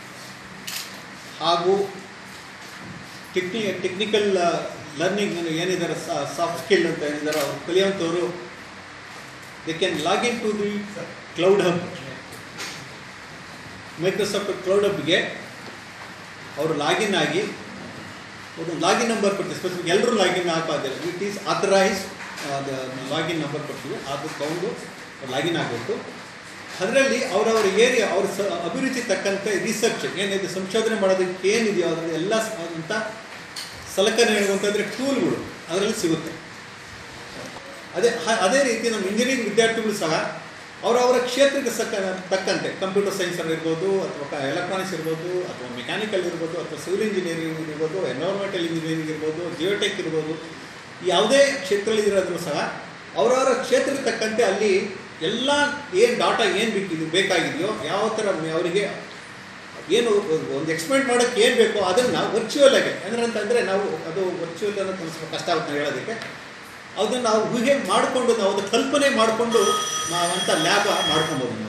ಹಾಗೂ ಟೆಕ್ನಿ ಟೆಕ್ನಿಕಲ್ ಲರ್ನಿಂಗ್ ಏನಿದ್ದಾರೆ ಸಾಫ್ಟ್ ಸ್ಕಿಲ್ ಅಂತ ಏನಿದ್ದಾರೆ ಅವ್ರು ಕಲಿಯುವಂಥವ್ರು they can log in to the cloud hub Microsoft cloud ಹಬ್ಗೆ ಅವರು ಲಾಗಿನ್ ಆಗಿ ಒಂದು ಲಾಗಿನ್ ನಂಬರ್ ಕೊಡ್ತೀವಿ ಸ್ಪೆಸಿಫಿಕ್ ಎಲ್ಲರೂ ಲಾಗಿನ್ ಆಗಬಾರ್ದಿಲ್ಲ it is authorise login number ಕೊಡ್ತೀವಿ ಅದು ತಗೊಂಡು ಲಾಗಿನ್ ಆಗಬೇಕು ಅದರಲ್ಲಿ ಅವರವರ ಏರಿಯಾ ಅವ್ರ ಸ ಅಭಿರುಚಿ ತಕ್ಕಂತೆ ರಿಸರ್ಚ್ ಏನಿದೆ ಸಂಶೋಧನೆ ಮಾಡೋದಕ್ಕೆ ಏನಿದೆಯೋ ಅದರಲ್ಲಿ ಎಲ್ಲ ಅಂತ ಸಲಕರಣೆಗಳು ಅಂತಂದರೆ ಟೂಲ್ಗಳು ಅದರಲ್ಲಿ ಸಿಗುತ್ತೆ ಅದೇ ಹ- ಅದೇ ರೀತಿ ನಮ್ಮ ಇಂಜಿನಿಯರಿಂಗ್ ವಿದ್ಯಾರ್ಥಿಗಳು ಸಹ ಅವರವರ ಕ್ಷೇತ್ರಕ್ಕೆ ಸಕ್ಕ ತಕ್ಕಂತೆ ಕಂಪ್ಯೂಟರ್ ಸೈನ್ಸ್ ಇರ್ಬೋದು ಅಥವಾ ಎಲೆಕ್ಟ್ರಾನಿಕ್ಸ್ ಇರ್ಬೋದು ಅಥವಾ ಮೆಕ್ಯಾನಿಕಲ್ ಇರ್ಬೋದು ಅಥವಾ ಸಿವಿಲ್ ಇಂಜಿನಿಯರಿಂಗ್ ಇರ್ಬೋದು ಎನ್ವೈರ್ಮೆಂಟಲ್ ಇಂಜಿನಿಯರಿಂಗ್ ಇರ್ಬೋದು ಜಿಯೋಟೆಕ್ ಇರ್ಬೋದು ಯಾವುದೇ ಕ್ಷೇತ್ರದಲ್ಲಿ ಇರೋದ್ರೂ ಸಹ ಅವರವರ ಕ್ಷೇತ್ರಕ್ಕೆ ತಕ್ಕಂತೆ ಅಲ್ಲಿ ಎಲ್ಲ ಏನು ಡಾಟಾ ಏನು ಬೇಕಿದೆ ಬೇಕಾಗಿದೆಯೋ ಯಾವ ಥರ ಅವರಿಗೆ ಏನು ಒಂದು ಎಕ್ಸ್ಪೆರಿಮೆಂಟ್ ಮಾಡೋಕ್ಕೆ ಏನು ಬೇಕೋ ಅದನ್ನು ವರ್ಚುವಲ್ ಆಗಿ ಅಂದರೆ ಅಂತಂದರೆ ನಾವು ಅದು ವರ್ಚುವಲ್ ಅನ್ನೋದು ಒಂದು ಸ್ವಲ್ಪ ಕಷ್ಟ ಆಗುತ್ತೆ ಹೇಳೋದಕ್ಕೆ ಅದನ್ನು ನಾವು ಊಹೆ ಮಾಡಿಕೊಂಡು ನಾವು ಅದು ಕಲ್ಪನೆ ಮಾಡಿಕೊಂಡು ನಾವಂಥ ಲ್ಯಾಬ್ ಮಾಡ್ಕೊಬೋದು ನಾವು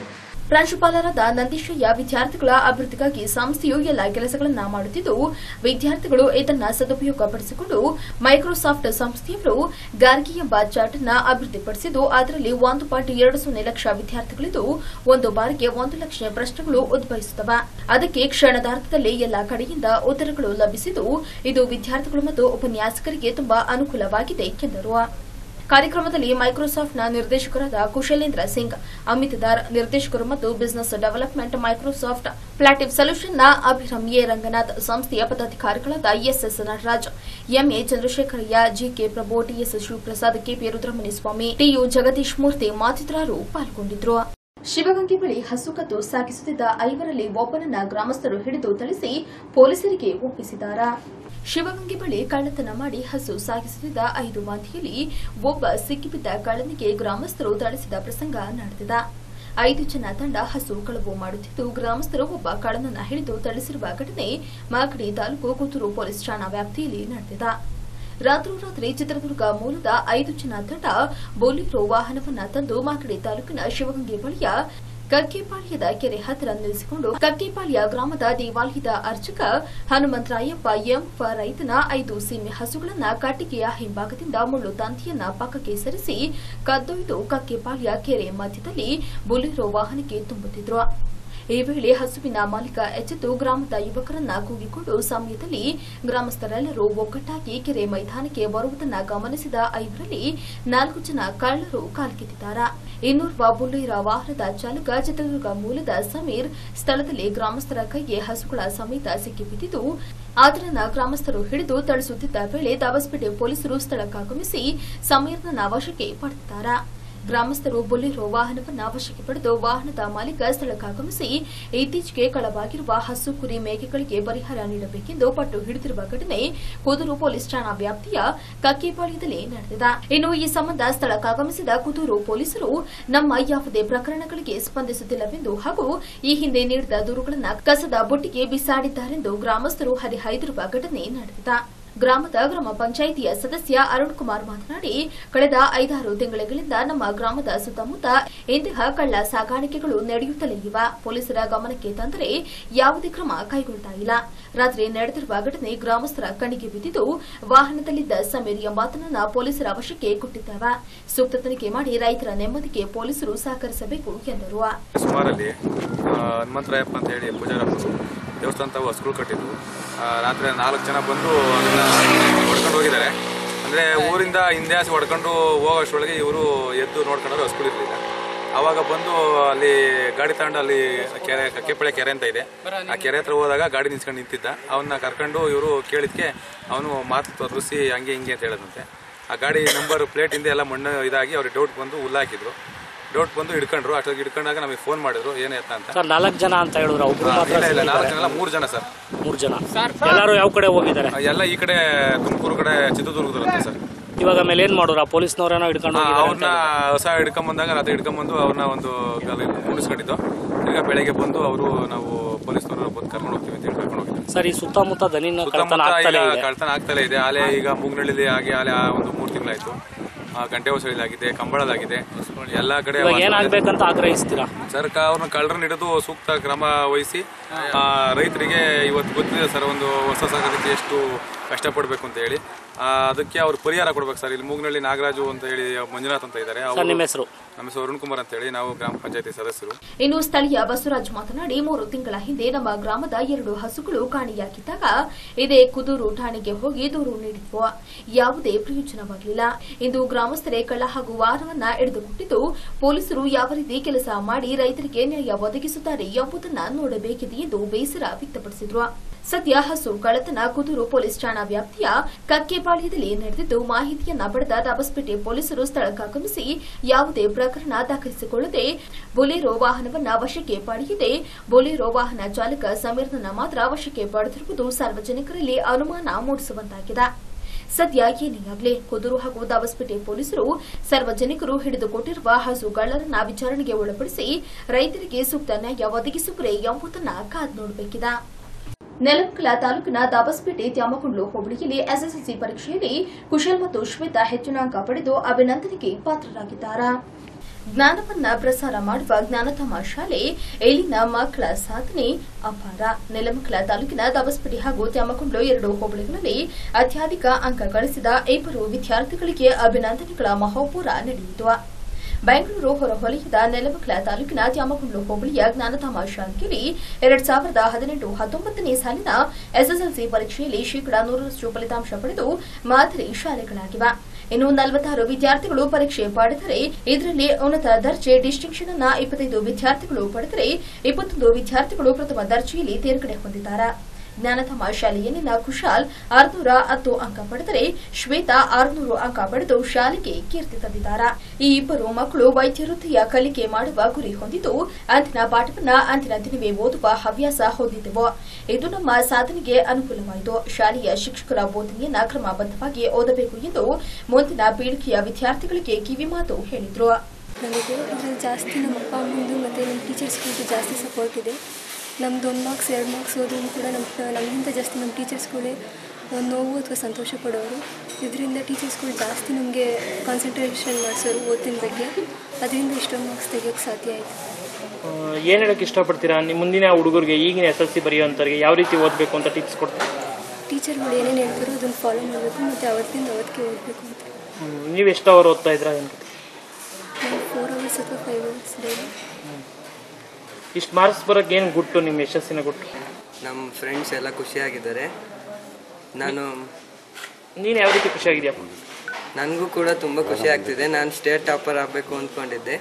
ಪ್ರಾಂಶುಪಾಲರಾದ ನಂದೀಶಯ್ಯ ವಿದ್ಯಾರ್ಥಿಗಳ ಅಭಿವೃದ್ಧಿಗಾಗಿ ಸಂಸ್ಥೆಯು ಎಲ್ಲ ಕೆಲಸಗಳನ್ನ ಮಾಡುತ್ತಿದ್ದು ವಿದ್ಯಾರ್ಥಿಗಳು ಇದನ್ನ ಸದುಪಯೋಗಪಡಿಸಿಕೊಂಡು ಮೈಕ್ರೋಸಾಫ್ಟ್ ಸಂಸ್ಥೆಯವರು ಗಾರ್ಗಿ ಎಂಬ ಚಾರ್ಟ್ ಅನ್ನ ಅಭಿವೃದ್ಧಿಪಡಿಸಿದ್ದು ಅದರಲ್ಲಿ ಒಂದು ಪಾಯಿಂಟ್ ಎರಡು ಸೊನ್ನೆ ಲಕ್ಷ ವಿದ್ಯಾರ್ಥಿಗಳಿದ್ದು ಒಂದು ಬಾರಿಗೆ ಒಂದು ಲಕ್ಷ ಪ್ರಶ್ನೆಗಳು ಉದ್ಭವಿಸುತ್ತವೆ ಅದಕ್ಕೆ ಕ್ಷಣದಾರ್ಥದಲ್ಲಿ ಎಲ್ಲ ಕಡೆಯಿಂದ ಉತ್ತರಗಳು ಲಭಿಸಿದ್ದು ಇದು ವಿದ್ಯಾರ್ಥಿಗಳು ಮತ್ತು ಉಪನ್ಯಾಸಕರಿಗೆ ತುಂಬಾ ಅನುಕೂಲವಾಗಿದೆ ಎಂದರು ಕಾರ್ಯಕ್ರಮದಲ್ಲಿ ಮೈಕ್ರೋಸಾಫ್ಟ್ನ ನಿರ್ದೇಶಕರಾದ ಕುಶಲೇಂದ್ರ ಸಿಂಗ್ ಅಮಿತ್ ದಾರ್ ನಿರ್ದೇಶಕರು ಮತ್ತು ಬಿಸಿನೆಸ್ ಡೆವಲಪ್ಮೆಂಟ್ ಮೈಕ್ರೋಸಾಫ್ಟ್ ಪ್ಲಾಟಿವ್ ಸೊಲ್ಯೂಷನ್ನ ಅಭಿರಾಮ್ ಎ ರಂಗನಾಥ್ ಸಂಸ್ಥೆಯ ಪದಾಧಿಕಾರಿಗಳಾದ SS Nataraj MA Chandrashekaraiah GK Prabhu TS Shivaprasad KP Rudramani Swamy TU Jagadish Murthy ಮತ್ತಿತರರು ಪಾಲ್ಗೊಂಡಿದ್ರು ಶಿವಗಂಗೆ ಬಳಿ ಹಸು ಕದ್ದು ಸಾಗಿಸುತ್ತಿದ್ದ ಐವರಲ್ಲಿ ಒಬ್ಬನನ್ನ ಗ್ರಾಮಸ್ಥರು ಹಿಡಿದು ಥಳಿಸಿ ಪೊಲೀಸರಿಗೆ ಒಪ್ಪಿಸಿದ್ದಾರೆ ಶಿವಗಂಗೆ ಬಳಿ ಕಳ್ಳತನ ಮಾಡಿ ಹಸು ಸಾಗಿಸುತ್ತಿದ್ದ ಐದು ಮಂದಿಯಲ್ಲಿ ಒಬ್ಬ ಸಿಕ್ಕಿಬಿದ್ದ ಕಳ್ಳನಿಗೆ ಗ್ರಾಮಸ್ಥರು ಥಳಿಸಿದ ಪ್ರಸಂಗ ನಡೆದಿದೆ ಐದು ಜನ ತಂಡ ಹಸು ಕಳವು ಮಾಡುತ್ತಿದ್ದು ಗ್ರಾಮಸ್ಥರು ಒಬ್ಬ ಕಳ್ಳನನ್ನ ಹಿಡಿದು ಥಳಿಸಿರುವ ಘಟನೆ ಮಾಗಡಿ ತಾಲೂಕು ಕುತ್ತೂರು ಪೊಲೀಸ್ ಠಾಣಾ ವ್ಯಾಪ್ತಿಯಲ್ಲಿ ನಡೆದಿದೆ ರಾತ್ರೋರಾತ್ರಿ ಚಿತ್ರದುರ್ಗ ಮೂಲದ ಐದು ಜನ ತಂಡ ಬೊಲಿರೋ ವಾಹನವನ್ನ ತಂದು ಮಾಗಡಿ ತಾಲೂಕಿನ ಶಿವಗಂಗೆ ಬಳಿಯ ಕಕ್ಕೆಪಾಳ್ಯದ ಕೆರೆ ಹತ್ತಿರ ನಿಲ್ಲಿಸಿಕೊಂಡು ಕಕ್ಕೆಪಾಳ್ಯ ಗ್ರಾಮದ ದೇವಾಲಯದ ಅರ್ಚಕ ಹನುಮಂತರಾಯಪ್ಪ ಎಂ ಫ ರೈತನ ಐದು ಸೀಮೆ ಹಸುಗಳನ್ನ ಕಟ್ಟಿಗೆಯ ಹಿಂಭಾಗದಿಂದ ಮುಳ್ಳು ತಂತಿಯನ್ನ ಪಕ್ಕಕ್ಕೆ ಸರಿಸಿ ಕದ್ದೊಯ್ದು ಕಕ್ಕೆಪಾಳ್ಯ ಕೆರೆ ಮಧ್ಯದಲ್ಲಿ ಬೊಲಿರೋ ವಾಹನಕ್ಕೆ ತುಂಬುತ್ತಿದ್ರು ಈ ವೇಳೆ ಹಸುವಿನ ಮಾಲೀಕ ಎಚ್ಚೆತ್ತು ಗ್ರಾಮದ ಯುವಕರನ್ನ ಕೂಗಿಕೊಂಡು ಸಮಯದಲ್ಲಿ ಗ್ರಾಮಸ್ಥರೆಲ್ಲರೂ ಒಗ್ಗಟ್ಟಾಗಿ ಕೆರೆ ಮೈದಾನಕ್ಕೆ ಬರುವುದನ್ನ ಗಮನಿಸಿದ ಐವರಲ್ಲಿ ನಾಲ್ಕು ಜನ ಕಳ್ಳರು ಕಾಲ್ಕಿತ್ತಿದ್ದಾರೆ ಇನ್ನೋರ್ವ ಬುಲ್ಲೇರ ವಾಹನದ ಚಾಲಕ ಚಿತ್ರದುರ್ಗ ಮೂಲದ ಸಮೀರ್ ಸ್ಥಳದಲ್ಲಿ ಗ್ರಾಮಸ್ಥರ ಕೈಗೆ ಹಸುಗಳ ಸಮೇತ ಸಿಕ್ಕಿಬಿದ್ದಿದ್ದು ಆತನನ್ನ ಗ್ರಾಮಸ್ಥರು ಹಿಡಿದು ಥಳಿಸುತ್ತಿದ್ದ ವೇಳೆ ದಾಬಸ್ಪೇಟೆ ಪೊಲೀಸರು ಸ್ಥಳಕ್ಕಾಗಮಿಸಿ ಸಮೀರ್ನ ವಶಕ್ಕೆ ಪಡೆದಿದ್ದಾರೆ ಗ್ರಾಮಸ್ಥರು ಬೊಲೆರೋ ವಾಹನವನ್ನ ವಶಕ್ಕೆ ಪಡೆದು ವಾಹನದ ಮಾಲೀಕ ಸ್ಥಳಕ್ಕಾಗಮಿಸಿ ಇತ್ತೀಚೆಗೆ ಕಳವಾಗಿರುವ ಹಸು ಕುರಿ ಮೇಕೆಗಳಿಗೆ ಪರಿಹಾರ ನೀಡಬೇಕೆಂದು ಪಟ್ಟು ಹಿಡಿದಿರುವ ಘಟನೆ ಕುದೂರು ಪೊಲೀಸ್ ಠಾಣಾ ವ್ಯಾಪ್ತಿಯ ಕಕ್ಕಿಪಾಳ್ಯದಲ್ಲಿ ನಡೆದಿದೆ ಇನ್ನು ಈ ಸಂಬಂಧ ಸ್ಥಳಕ್ಕಾಗಮಿಸಿದ ಕುದೂರು ಪೊಲೀಸರು ನಮ್ಮ ಯಾವುದೇ ಪ್ರಕರಣಗಳಿಗೆ ಸ್ಪಂದಿಸುತ್ತಿಲ್ಲವೆಂದು ಹಾಗೂ ಈ ಹಿಂದೆ ನೀಡಿದ ದೂರುಗಳನ್ನು ಕಸದ ಬುಟ್ಟಿಗೆ ಬಿಸಾಡಿದ್ದಾರೆಂದು ಗ್ರಾಮಸ್ಥರು ಹರಿಹಾಯ್ದಿರುವ ಘಟನೆ ನಡೆದಿದೆ ಗ್ರಾಮದ ಗ್ರಾಮ ಪಂಚಾಯಿತಿಯ ಸದಸ್ಯ ಅರುಣ್ ಕುಮಾರ್ ಮಾತನಾಡಿ ಕಳೆದ ಐದಾರು ತಿಂಗಳುಗಳಿಂದ ನಮ್ಮ ಗ್ರಾಮದ ಸುತ್ತಮುತ್ತ ಇಂತಹ ಕಳ್ಳ ಸಾಗಾಣಿಕೆಗಳು ನಡೆಯುತ್ತಲೇ ಇವೆ ಪೊಲೀಸರ ಗಮನಕ್ಕೆ ತಂದರೆ ಯಾವುದೇ ಕ್ರಮ ಕೈಗೊಳ್ತಾ ಇಲ್ಲ ರಾತ್ರಿ ನಡೆದಿರುವ ಘಟನೆ ಗ್ರಾಮಸ್ಥರ ಕಣ್ಣಿಗೆ ಬಿದ್ದಿದ್ದು ವಾಹನದಲ್ಲಿದ್ದ ಸಮೀರ್ ಎಂಬಾತನನ್ನ ಪೊಲೀಸರ ವಶಕ್ಕೆ ಕೊಟ್ಟಿದ್ದೇವೆ ಸೂಕ್ತ ತನಿಖೆ ಮಾಡಿ ರೈತರ ನೆಮ್ಮದಿಗೆ ಪೊಲೀಸರು ಸಹಕರಿಸಬೇಕು ಎಂದರು ಸುಮಾರಲ್ಲಿ ಆ, ಹನುಮಂತರಾಯಪ್ಪ ಅಂತ ಹೇಳಿ ಪೂಜಾರಪ್ಪರು ದೇವಸ್ಥಾನ ತಾವು ಹಸುಗಳು ಕಟ್ಟಿದ್ರು ಆ, ರಾತ್ರಿ ನಾಲ್ಕು ಜನ ಬಂದು ಅದನ್ನ ಹೊಡ್ಕೊಂಡು ಹೋಗಿದ್ದಾರೆ ಅಂದರೆ ಊರಿಂದ ಹಿಂದೆ ಹಸಿ ಹೊಡ್ಕೊಂಡು ಹೋಗೋಷ್ಟರೊಳಗೆ ಇವರು ಎದ್ದು ನೋಡ್ಕೊಂಡ್ರೆ ಹಸುಗಳಿರಲಿಲ್ಲ ಆವಾಗ ಬಂದು ಅಲ್ಲಿ ಗಾಡಿ ತಗೊಂಡು ಅಲ್ಲಿ ಕೆರೆ ಕಕ್ಕೆಪಳೆ ಕೆರೆ ಅಂತ ಇದೆ ಆ ಕೆರೆ ಹತ್ರ ಹೋದಾಗ ಗಾಡಿ ನಿಲ್ಸ್ಕೊಂಡು ನಿಂತಿದ್ದ ಅವನ್ನ ಕರ್ಕೊಂಡು ಇವರು ಕೇಳಿದ್ಕೆ ಅವನು ಮಾತು ತೋರಿಸಿ ಹಂಗೆ ಹಿಂಗೆ ಅಂತ ಹೇಳಿದಂತೆ ಆ ಗಾಡಿ ನಂಬರ್ ಪ್ಲೇಟ್ ಹಿಂದೆ ಎಲ್ಲ ಮಣ್ಣು ಇದಾಗಿ ಅವ್ರಿಗೆ ಡೌಟ್ ಬಂದು ಹುಲ್ಲಾಕಿದ್ರು ಡೌಟ್ ಬಂದು ಹಿಡ್ಕೊಂಡ್ರು ಅಷ್ಟೊತ್ತಿಗೆ ಹಿಡ್ಕೊಂಡಾಗ ನಮಗೆ ಫೋನ್ ಮಾಡಿದ್ರು ಏನು ಎತ್ತ ಅಂತ ಸರ್ ನಾಲ್ಕು ಜನ ಅಂತ ಹೇಳಿದ್ರು ಒಬ್ರು ಮಾತ್ರ ಇಲ್ಲ ಇಲ್ಲ ನಾಲ್ಕು ಜನ ಅಲ್ಲ ಮೂರು ಜನ ಸರ್ ಮೂರು ಜನ ಎಲ್ಲರೂ ಯಾವ ಕಡೆ ಹೋಗಿದ್ದಾರೆ ಎಲ್ಲ ಈ ಕಡೆ ತುಮಕೂರು ಕಡೆ ಚಿತ್ರದುರ್ಗದಲ್ಲಂತೆ ಸರ್ ಇವಾಗ ಮೇಲೆ ಏನ್ ಮಾಡೋರು ಆ ಪೊಲೀಸ್ನವರೇನೋ ಹಿಡ್ಕೊಂಡು ಹೋಗಿದ್ದಾರೆ ಅವ್ರನ್ನ ಹೊಸ ಹಿಡ್ಕೊಂಬಂದಾಗ ರಾತ್ರಿ ಹಿಡ್ಕೊಂಬಂದು ಅವ್ರನ್ನ ಒಂದು ಅಲ್ಲಿ ಕೂಡಿಸ್ಕೊಂಡಿದ್ದು ಈಗ ಬೆಳಗ್ಗೆ ಬಂದು ಅವರು ನಾವು ಪೊಲೀಸ್ನವರು ಬಂದು ಕರ್ಕೊಂಡು ಹೋಗ್ತೀವಿ ಅಂತ ಹೇಳಿ ಕರ್ಕೊಂಡು ಹೋಗಿದ್ದಾರೆ ಸರ್ ಈ ಸುತ್ತಮುತ್ತ ದನಿನ ಕಳ್ತನ ಸುತ್ತಮುತ್ತ ಆಗ್ತಲೇ ಈಗ ಇದೆ ಕಳ್ತನ ಆಗ್ತಲೇ ಇದೆ ಆಲೆ ಈಗ ಮೂಗ್ನಳ್ಳಿಲಿ ಆಗಿ ಆಲೆ ಆ ಒಂದು ಮೂರು ತಿಂಗಳಾಯ್ತು ಆ, ಗಂಟೆ ಹೊಸಳಿಲಾಗಿದೆ ಕಂಬಳಲಾಗಿದೆ ಎಲ್ಲಾ ಕಡೆ ಇವಾಗ ವಾಸ- ಏನಾಗ್ಬೇಕಂತ ಆಗ್ರಹಿಸ್ತೀರಾ ಸರ್ಕಾರ ಅವ್ರನ್ನ ಕಳ್ಳರನ್ನ ಹಿಡಿದು ಸೂಕ್ತ ಕ್ರಮ ವಹಿಸಿ ಆ, ರೈತರಿಗೆ ಇವತ್ತು ಗೊತ್ತಿದೆ ಸರ್ ಒಂದು ಹೊಸ ಸಾಗಾಣಿಕೆ ಎಷ್ಟು ಕಷ್ಟಪಡಬೇಕು ಅಂತ ಹೇಳಿ ಆ, ಅದಕ್ಕೆ ಅವ್ರು ಪರಿಹಾರ ಕೊಡ್ಬೇಕು ಸರ್ ಇಲ್ಲಿ ಮೂಗ್ನಳ್ಳಿ ನಾಗರಾಜು ಅಂತ ಹೇಳಿ ಮಂಜುನಾಥ್ ಅಂತ ಇದ್ದಾರೆ ಸರ್ ನಿಮ್ಮ ಹೆಸರು ನಮ್ಮ ಹೆಸರು ಅರುಣ್ ಕುಮಾರ್ ಅಂತ ಹೇಳಿ ನಾವು ಗ್ರಾಮ ಪಂಚಾಯತಿ ಸದಸ್ಯರು ಇನ್ನು ಸ್ಥಳೀಯ ಬಸವರಾಜ್ ಮಾತನಾಡಿ ಮೂರು ತಿಂಗಳ ಹಿಂದೆ ನಮ್ಮ ಗ್ರಾಮದ ಎರಡು ಹಸುಗಳು ಕಾಣೆಯಾಗಿದ್ದಾಗ ಇದೇ ಕುದೂರು ಠಾಣೆಗೆ ಹೋಗಿ ದೂರು ನೀಡಿದ್ವು ಯಾವುದೇ ಪ್ರಯೋಜನವಾಗಲಿಲ್ಲ ಇಂದು ಗ್ರಾಮಸ್ಥರೇ ಕಳ್ಳ ಹಾಗೂ ವಾಹನವನ್ನ ಹಿಡಿದುಕೊಟ್ಟಿದ್ದು ಪೊಲೀಸರು ಯಾವ ರೀತಿ ಕೆಲಸ ಮಾಡಿ ರೈತರಿಗೆ ನ್ಯಾಯ ಒದಗಿಸುತ್ತಾರೆ ಎಂಬುದನ್ನ ನೋಡಬೇಕಿದೆ ಎಂದು ಬೇಸರ ವ್ಯಕ್ತಪಡಿಸಿದ್ರು ಸದ್ಯ ಹಸು ಕಳ್ಳತನ ಕುದೂರು ಪೊಲೀಸ್ ಠಾಣಾ ವ್ಯಾಪ್ತಿಯ ಕಕ್ಕೆಪಾಳ್ಯದಲ್ಲಿ ನಡೆದಿದ್ದು ಮಾಹಿತಿಯನ್ನ ಪಡೆದ ದಾಬಸ್ಪೇಟೆ ಪೊಲೀಸರು ಸ್ಥಳಕ್ಕಾಗಮಿಸಿ ಯಾವುದೇ ಪ್ರಕರಣ ದಾಖಲಿಸಿಕೊಳ್ಳದೆ ಬೊಲೆರೋ ವಾಹನವನ್ನ ವಶಕ್ಕೆ ಪಡೆಯದೆ ಬೊಲೆರೋ ವಾಹನ ಚಾಲಕ ಸಮೀರ್ನನ್ನ ಮಾತ್ರ ವಶಕ್ಕೆ ಪಡೆದಿರುವುದು ಸಾರ್ವಜನಿಕರಲ್ಲಿ ಅನುಮಾನ ಮೂಡಿಸುವಂತಾಗಿದೆ ಸದ್ಯ ಏನೇ ಆಗಲಿ ಕುದೂರು ಹಾಗೂ ದಾಬಸ್ಪೇಟೆ ಪೊಲೀಸರು ಸಾರ್ವಜನಿಕರು ಹಿಡಿದುಕೊಟ್ಟಿರುವ ಹಸುಗಳನ್ನ ವಿಚಾರಣೆಗೆ ಒಳಪಡಿಸಿ ರೈತರಿಗೆ ಸೂಕ್ತ ನ್ಯಾಯ ಒದಗಿಸುವರೇ ಎಂಬುದನ್ನ ಕಾದು ನೋಡಬೇಕಿದೆ ನೆಲಮಂಗಲ ತಾಲೂಕಿನ ದಾಬಸ್ಪೇಟೆ ತ್ಯಾಮಕೊಂಡ್ಲು ಹೋಬಳಿಯಲ್ಲಿ ಎಸ್ಎಸ್ಎಲ್ಸಿ ಪರೀಕ್ಷೆಯಲ್ಲಿ ಕುಶಲ್ ಮತ್ತು ಶ್ವೇತಾ ಹೆಚ್ಚಿನ ಅಂಕ ಪಡೆದು ಅಭಿನಂದನೆಗೆ ಪಾತ್ರರಾಗಿದ್ದಾರೆ ಜ್ಞಾನವನ್ನ ಪ್ರಸಾರ ಮಾಡುವ ಜ್ಞಾನಧಾಮ ಶಾಲೆ ಇಲ್ಲಿನ ಮಕ್ಕಳ ಸಾಧನೆ ಅಪಾರ ನೆಲಮಕ್ಕಳ ತಾಲೂಕಿನ ದಬಸ್ಪಡಿ ಹಾಗೂ ತ್ಯಾಮಕೊಂಡ್ಲು ಎರಡು ಹೋಬಳಿಗಳಲ್ಲಿ ಅತ್ಯಧಿಕ ಅಂಕ ಗಳಿಸಿದ ಇಬ್ಬರು ವಿದ್ಯಾರ್ಥಿಗಳಿಗೆ ಅಭಿನಂದನೆಗಳ ಮಹೋಪೂರ ನಡೆಯಿತು ಬೆಂಗಳೂರು ಹೊರವಲಯದ ನೆಲಮಕ್ಕಳ ತಾಲೂಕಿನ ತ್ಯಾಮಕೊಂಡ್ಲು ಹೋಬಳಿಯ ಜ್ಞಾನಧಾಮ ಶಾಲೆಯಲ್ಲಿ ಎರಡ್ ಸಾವಿರದ ಹದಿನೆಂಟು ಹತ್ತೊಂಬತ್ತನೇ ಸಾಲಿನ ಎಸ್ಎಸ್ಎಲ್ಸಿ ಪರೀಕ್ಷೆಯಲ್ಲಿ ಶೇಕಡಾ ನೂರರಷ್ಟು ಫಲಿತಾಂಶ ಪಡೆದು ಮಾದರಿ ಶಾಲೆಗಳಾಗಿವೆ ಇನ್ನು ನಲವತ್ತಾರು ವಿದ್ಯಾರ್ಥಿಗಳು ಪರೀಕ್ಷೆ ಪಡೆದರೆ ಇದರಲ್ಲಿ ಉನ್ನತ ದರ್ಜೆ ಡಿಸ್ಟಿಂಕ್ಷನ್ ಅನ್ನ ಇಪ್ಪತ್ತೈದು ವಿದ್ಯಾರ್ಥಿಗಳು ಪಡೆದರೆ ಇಪ್ಪತ್ತೊಂದು ವಿದ್ಯಾರ್ಥಿಗಳು ಪ್ರಥಮ ದರ್ಜೆಯಲ್ಲಿ ತೇರ್ಗಡೆ ಹೊಂದಿದ್ದಾರೆ ಜ್ಞಾನಧಾಮ ಶಾಲೆಯಲ್ಲಿನ ಕುಶಾಲ್ ಆರುನೂರ ಹತ್ತು ಅಂಕ ಪಡೆದರೆ ಶ್ವೇತಾ ಆರುನೂರು ಅಂಕ ಪಡೆದು ಶಾಲೆಗೆ ಕೀರ್ತಿ ತಂದಿದ್ದಾರೆ ಈ ಇಬ್ಬರು ಮಕ್ಕಳು ವೈದ್ಯ ವೃತ್ತಿಯ ಕಲಿಕೆ ಮಾಡುವ ಗುರಿ ಹೊಂದಿದ್ದು ಅಂದಿನ ಪಾಠವನ್ನ ಅಂದಿನ ದಿನವೇ ಓದುವ ಹವ್ಯಾಸ ಹೊಂದಿದ್ದೆವು ಇದು ನಮ್ಮ ಸಾಧನೆಗೆ ಅನುಕೂಲವಾಯಿತು ಶಾಲೆಯ ಶಿಕ್ಷಕರ ಬೋಧನೆಯನ್ನ ಕ್ರಮಬದ್ಧವಾಗಿ ಓದಬೇಕು ಎಂದು ಮುಂದಿನ ಪೀಳಿಗೆಯ ವಿದ್ಯಾರ್ಥಿಗಳಿಗೆ ಕಿವಿಮಾತು ಹೇಳಿದ್ರು ನನಗೆ ಇದರಲ್ಲಿ ಜಾಸ್ತಿ ನಮ್ಮ ಅಪ್ಪ ಅಮ್ಮಂದು ಮತ್ತು ನಮ್ಮ ಟೀಚರ್ಸ್ಗಳಿಗೂ ಜಾಸ್ತಿ ಸಪೋರ್ಟ್ ಇದೆ ನಮ್ದು ಒಂದು ಮಾರ್ಕ್ಸ್ ಎರಡು ಮಾರ್ಕ್ಸ್ ಹೋದ್ರೂ ಕೂಡ ನಮ್ಮ ನಮಗಿಂತ ಜಾಸ್ತಿ ನಮ್ಮ ಟೀಚರ್ಸ್ಗಳೇ ನೋವು ಅಥವಾ ಸಂತೋಷ ಪಡೋರು ಇದರಿಂದ ಟೀಚರ್ಸ್ಗಳು ಜಾಸ್ತಿ ನಮಗೆ ಕಾನ್ಸಂಟ್ರೇಷನ್ ಮಾಡಿಸೋರು ಓದಿನ ಬಗ್ಗೆ ಅದರಿಂದ ಇಷ್ಟೊಂದು ಮಾರ್ಕ್ಸ್ ತೆಗಿಯೋಕ್ಕೆ ಸಾಧ್ಯ ಆಯಿತು ಏನು ಹೇಳಕ್ಕೆ ಇಷ್ಟಪಡ್ತೀರಾ ನಿಮ್ಮ ಮುಂದಿನ ಹುಡುಗರಿಗೆ ಈಗಿನ ಎಸ್ ಎಲ್ ಸಿ ಬರೆಯೋಂಥವ್ರಿಗೆ ಯಾವ ರೀತಿ ಓದಬೇಕು ಅಂತ ಟಿಪ್ಸ್ ಕೊಡ್ತೀರಾ ಟೀಚರ್ಗಳು ಏನೇನು ಹೇಳ್ತಾರೋ ಅದನ್ನು ಫಾಲೋ ಮಾಡಬೇಕು ಮತ್ತು ಅವತ್ತಿಂದ ಅವತ್ತಿಗೆ ಓದಬೇಕು ಅಂತ ನೀವು ಎಷ್ಟು ಅವರ್ ಓದ್ತಾ ಇದ್ರಾ ಏನು ನಾವು ಫೋರ್ ಅವರ್ಸ್ ಅಥವಾ ಫೈವ್ ಅವರ್ಸ್ ಡೈಲಿ ಇಷ್ಟು ಮಾರ್ಕ್ಸ್ ಬರೋಕ್ಕೆ ಏನು ಗುಟ್ಟು ನಿಮ್ಮ ಯಶಸ್ಸಿನ ಗುಟ್ಟು ನಮ್ಮ ಫ್ರೆಂಡ್ಸ್ ಎಲ್ಲ ಖುಷಿಯಾಗಿದ್ದಾರೆ ನಾನು ನೀನು ಯಾವ ರೀತಿ ಖುಷಿಯಾಗಿದೆಯಪ್ಪ ನನಗೂ ಕೂಡ ತುಂಬ ಖುಷಿ ಆಗ್ತಿದೆ ನಾನು ಸ್ಟೇಟ್ ಟಾಪರ್ ಆಗಬೇಕು ಅಂದ್ಕೊಂಡಿದ್ದೆ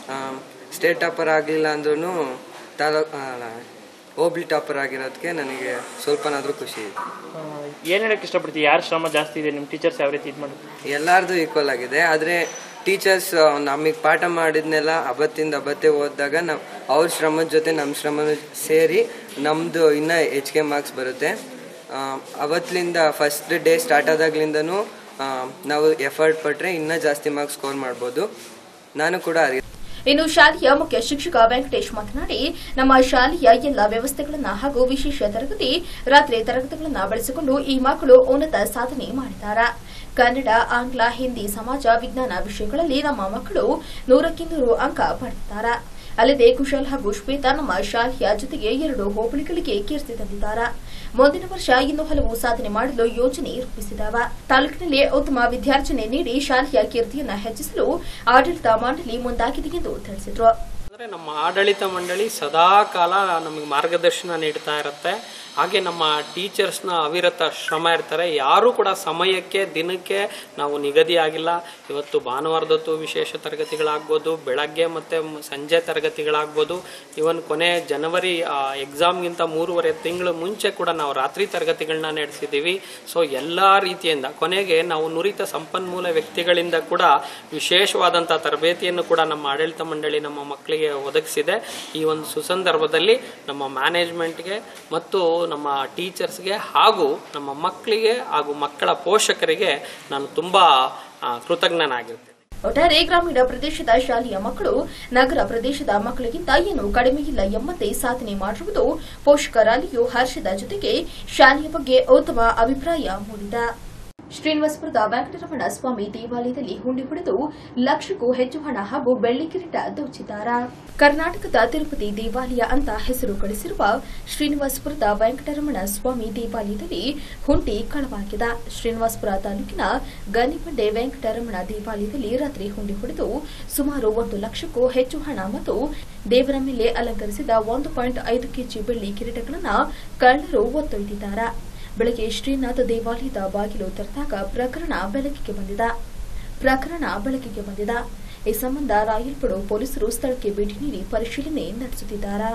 ಸ್ಟೇಟ್ ಟಾಪರ್ ಆಗಲಿಲ್ಲ ಅಂದ್ರೂ ತಾಲೂಕು ಹೋಬ್ಳಿ ಟಾಪರ್ ಆಗಿರೋದಕ್ಕೆ ನನಗೆ ಸ್ವಲ್ಪನಾದರೂ ಖುಷಿ ಇದೆ ಏನು ಹೇಳಕ್ಕೆ ಇಷ್ಟಪಡ್ತೀವಿ ಯಾರು ಶ್ರಮ ಜಾಸ್ತಿ ಇದೆ ನಿಮ್ಮ ಟೀಚರ್ಸ್ ಯಾವ ರೀತಿ ಇದು ಮಾಡಿದ್ರು ಎಲ್ಲರದು ಈಕ್ವಲ್ ಆಗಿದೆ ಆದರೆ ಟೀಚರ್ಸ್ ನಮಗೆ ಪಾಠ ಮಾಡಿದ್ನೆಲ್ಲ ಅವತ್ತಿಂದ ಅವತ್ತೇ ಓದಿದಾಗ ನಾವು ಅವ್ರ ಶ್ರಮದ ಜೊತೆ ನಮ್ಮ ಶ್ರಮ ಸೇರಿ ನಮ್ಮದು ಇನ್ನೂ ಹೆಚ್ಚಿಗೆ ಮಾರ್ಕ್ಸ್ ಬರುತ್ತೆ ಆ, ಅವತ್ತಿಂದ ಫಸ್ಟ್ ಡೇ ಸ್ಟಾರ್ಟ್ ಆದಾಗ್ಲಿಂದನೂ ಆ, ನಾವು ಎಫರ್ಟ್ ಪಟ್ಟರೆ ಇನ್ನೂ ಜಾಸ್ತಿ ಮಾರ್ಕ್ಸ್ ಸ್ಕೋರ್ ಮಾಡ್ಬೋದು ನಾನು ಕೂಡ ಅದೇ ಇನ್ನು ಶಾಲೆಯ ಮುಖ್ಯ ಶಿಕ್ಷಕ ವೆಂಕಟೇಶ್ ಮಾತನಾಡಿ ನಮ್ಮ ಶಾಲೆಯ ಎಲ್ಲ ವ್ಯವಸ್ಥೆಗಳನ್ನ ಹಾಗೂ ವಿಶೇಷ ತರಗತಿ ರಾತ್ರಿ ತರಗತಿಗಳನ್ನ ಬಳಸಿಕೊಂಡು ಈ ಮಕ್ಕಳು ಉನ್ನತ ಸಾಧನೆ ಮಾಡಿದ್ದಾರೆ ಕನ್ನಡ ಆಂಗ್ಲ ಹಿಂದಿ ಸಮಾಜ ವಿಜ್ಞಾನ ವಿಷಯಗಳಲ್ಲಿ ನಮ್ಮ ಮಕ್ಕಳು ನೂರಕ್ಕೆ ನೂರು ಅಂಕ ಪಡೆದಿದ್ದಾರೆ ಅಲ್ಲದೆ ಕುಶಲ್ ಹಾಗೂ ಶ್ವೇತಾ ನಮ್ಮ ಶಾಲೆಯ ಜೊತೆಗೆ ಎರಡು ಹೋಬಳಿಗಳಿಗೆ ಕೀರ್ತಿ ತಂದಿದ್ದಾರೆ ಮುಂದಿನ ವರ್ಷ ಇನ್ನೂ ಹಲವು ಸಾಧನೆ ಮಾಡಲು ಯೋಜನೆ ರೂಪಿಸಿದವ ತಾಲೂಕಿನಲ್ಲಿ ಉತ್ತಮ ವಿದ್ಯಾರ್ಜನೆ ನೀಡಿ ಶಾಲೆಯ ಕೀರ್ತಿಯನ್ನ ಹೆಚ್ಚಿಸಲು ಆಡಳಿತ ಮಂಡಳಿ ಮುಂದಾಗಿದೆ ಎಂದು ತಿಳಿಸಿದರು ಅಂದರೆ ನಮ್ಮ ಆಡಳಿತ ಮಂಡಳಿ ಸದಾ ಕಾಲ ನಮಗೆ ಮಾರ್ಗದರ್ಶನ ನೀಡ್ತಾ ಇರುತ್ತೆ ಹಾಗೆ ನಮ್ಮ ಟೀಚರ್ಸ್ನ ಅವಿರತ ಶ್ರಮ ಇರ್ತಾರೆ ಯಾರೂ ಕೂಡ ಸಮಯಕ್ಕೆ ದಿನಕ್ಕೆ ನಾವು ನಿಗದಿ ಆಗಿಲ್ಲ ಇವತ್ತು ಭಾನುವಾರದೊತ್ತು ವಿಶೇಷ ತರಗತಿಗಳಾಗ್ಬೋದು ಬೆಳಗ್ಗೆ ಮತ್ತು ಮ್- ಸಂಜೆ ತರಗತಿಗಳಾಗ್ಬೋದು ಇವನ್ ಕೊನೆ ಜನವರಿ ಎಕ್ಸಾಮ್ಗಿಂತ ಮೂರುವರೆ ತಿಂಗಳು ಮುಂಚೆ ಕೂಡ ನಾವು ರಾತ್ರಿ ತರಗತಿಗಳನ್ನ ನಡೆಸಿದ್ದೀವಿ ಸೊ ಎಲ್ಲ ರೀತಿಯಿಂದ ಕೊನೆಗೆ ನಾವು ನುರಿತ ಸಂಪನ್ಮೂಲ ವ್ಯಕ್ತಿಗಳಿಂದ ಕೂಡ ವಿಶೇಷವಾದಂಥ ತರಬೇತಿಯನ್ನು ಕೂಡ ನಮ್ಮ ಆಡಳಿತ ಮಂಡಳಿ ನಮ್ಮ ಮಕ್ಕಳಿಗೆ ಒದಗಿಸಿದೆ ಈ ಒಂದು ಸುಸಂದರ್ಭದಲ್ಲಿ ನಮ್ಮ ಮ್ಯಾನೇಜ್ಮೆಂಟ್ಗೆ ಮತ್ತು ನಮ್ಮ ಟೀಚರ್ಸ್ಗೆ ಹಾಗೂ ನಮ್ಮ ಮಕ್ಕಳಿಗೆ ಹಾಗೂ ಮಕ್ಕಳ ಪೋಷಕರಿಗೆ ನಾನು ತುಂಬ ಕೃತಜ್ಞನಾಗಿರ್ತೇನೆ ಒಟ್ಟಾರೆ ಗ್ರಾಮೀಣ ಪ್ರದೇಶದ ಶಾಲೆಯ ಮಕ್ಕಳು ನಗರ ಪ್ರದೇಶದ ಮಕ್ಕಳಿಗಿಂತ ಏನು ಕಡಿಮೆ ಇಲ್ಲ ಎಂಬಂತೆ ಸಾಧನೆ ಮಾಡಿರುವುದು ಪೋಷಕರಲ್ಲಿಯೂ ಹರ್ಷದ ಜೊತೆಗೆ ಶಾಲೆಯ ಬಗ್ಗೆ ಉತ್ತಮ ಅಭಿಪ್ರಾಯ ಮೂಡಿದ ಶ್ರೀನಿವಾಸಪುರದ ವೆಂಕಟರಮಣ ಸ್ವಾಮಿ ದೇವಾಲಯದಲ್ಲಿ ಹುಂಡಿ ಹೊಡೆದು ಲಕ್ಷಕ್ಕೂ ಹೆಚ್ಚು ಹಣ ಹಾಗೂ ಬೆಳ್ಳಿ ಕಿರೀಟ ದೋಚಿದ್ದಾರೆ ಕರ್ನಾಟಕದ ತಿರುಪತಿ ದೇವಾಲಯ ಅಂತ ಹೆಸರು ಗಳಿಸಿರುವ ಶ್ರೀನಿವಾಸಪುರದ ವೆಂಕಟರಮಣ ಸ್ವಾಮಿ ದೇವಾಲಯದಲ್ಲಿ ಹುಂಡಿ ಕಳವಾಗಿದೆ ಶ್ರೀನಿವಾಸಪುರ ತಾಲೂಕಿನ ಗನಿಬಂಡೆ ವೆಂಕಟರಮಣ ದೇವಾಲಯದಲ್ಲಿ ರಾತ್ರಿ ಹುಂಡಿ ಹೊಡೆದು ಸುಮಾರು ಒಂದು ಲಕ್ಷಕ್ಕೂ ಹೆಚ್ಚು ಹಣ ಮತ್ತು ದೇವರ ಮೇಲೆ ಅಲಂಕರಿಸಿದ ಒಂದು ಪಾಯಿಂಟ್ ಐದು ಕೆಜಿ ಬೆಳ್ಳಿ ಕಿರೀಟಗಳನ್ನು ಕಳ್ಳರು ಒತ್ತೊಯ್ದಿದ್ದಾರೆ ಬೆಳಗ್ಗೆ ಶ್ರೀನಾಥ ದೇವಾಲಯದ ಬಾಗಿಲು ತೆರೆದಾಗ ಪ್ರಕರಣ ಬೆಳಕಿಗೆ ಬಂದಿದೆ ಪ್ರಕರಣ ಬೆಳಕಿಗೆ ಬಂದಿದೆ ಈ ಸಂಬಂಧ ರಾಯಲ್ಪಡು ಪೊಲೀಸರು ಸ್ಥಳಕ್ಕೆ ಭೇಟಿ ನೀಡಿ ಪರಿಶೀಲನೆ ನಡೆಸುತ್ತಿದ್ದಾರೆ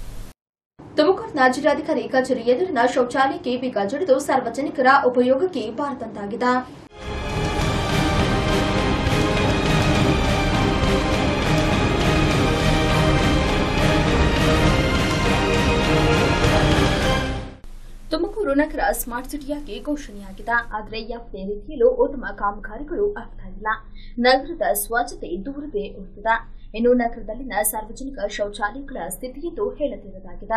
ತುಮಕೂರಿನ ಜಿಲ್ಲಾಧಿಕಾರಿ ಕಚೇರಿ ಎದುರಿನ ಶೌಚಾಲಯಕ್ಕೆ ಬೀಗ ಜಡಿದು ಸಾರ್ವಜನಿಕರ ಉಪಯೋಗಕ್ಕೆ ಬಾರದಂತಾಗಿದೆ ತುಮಕೂರು ನಗರ ಸ್ಮಾರ್ಟ್ ಸಿಟಿಯಾಗಿ ಘೋಷಣೆಯಾಗಿದೆ ಆದರೆ ಯಾವುದೇ ರೀತಿಯಲ್ಲೂ ಉತ್ತಮ ಕಾಮಗಾರಿಗಳು ಆಗ್ತಾ ಇಲ್ಲ ನಗರದ ಸ್ವಚ್ಛತೆ ದೂರವೇ ಉಳಿದಿದೆ ಇನ್ನು ನಗರದಲ್ಲಿನ ಸಾರ್ವಜನಿಕ ಶೌಚಾಲಯಗಳ ಸ್ಥಿತಿಯಂತೂ ಹೇಳದಿರದಾಗಿದೆ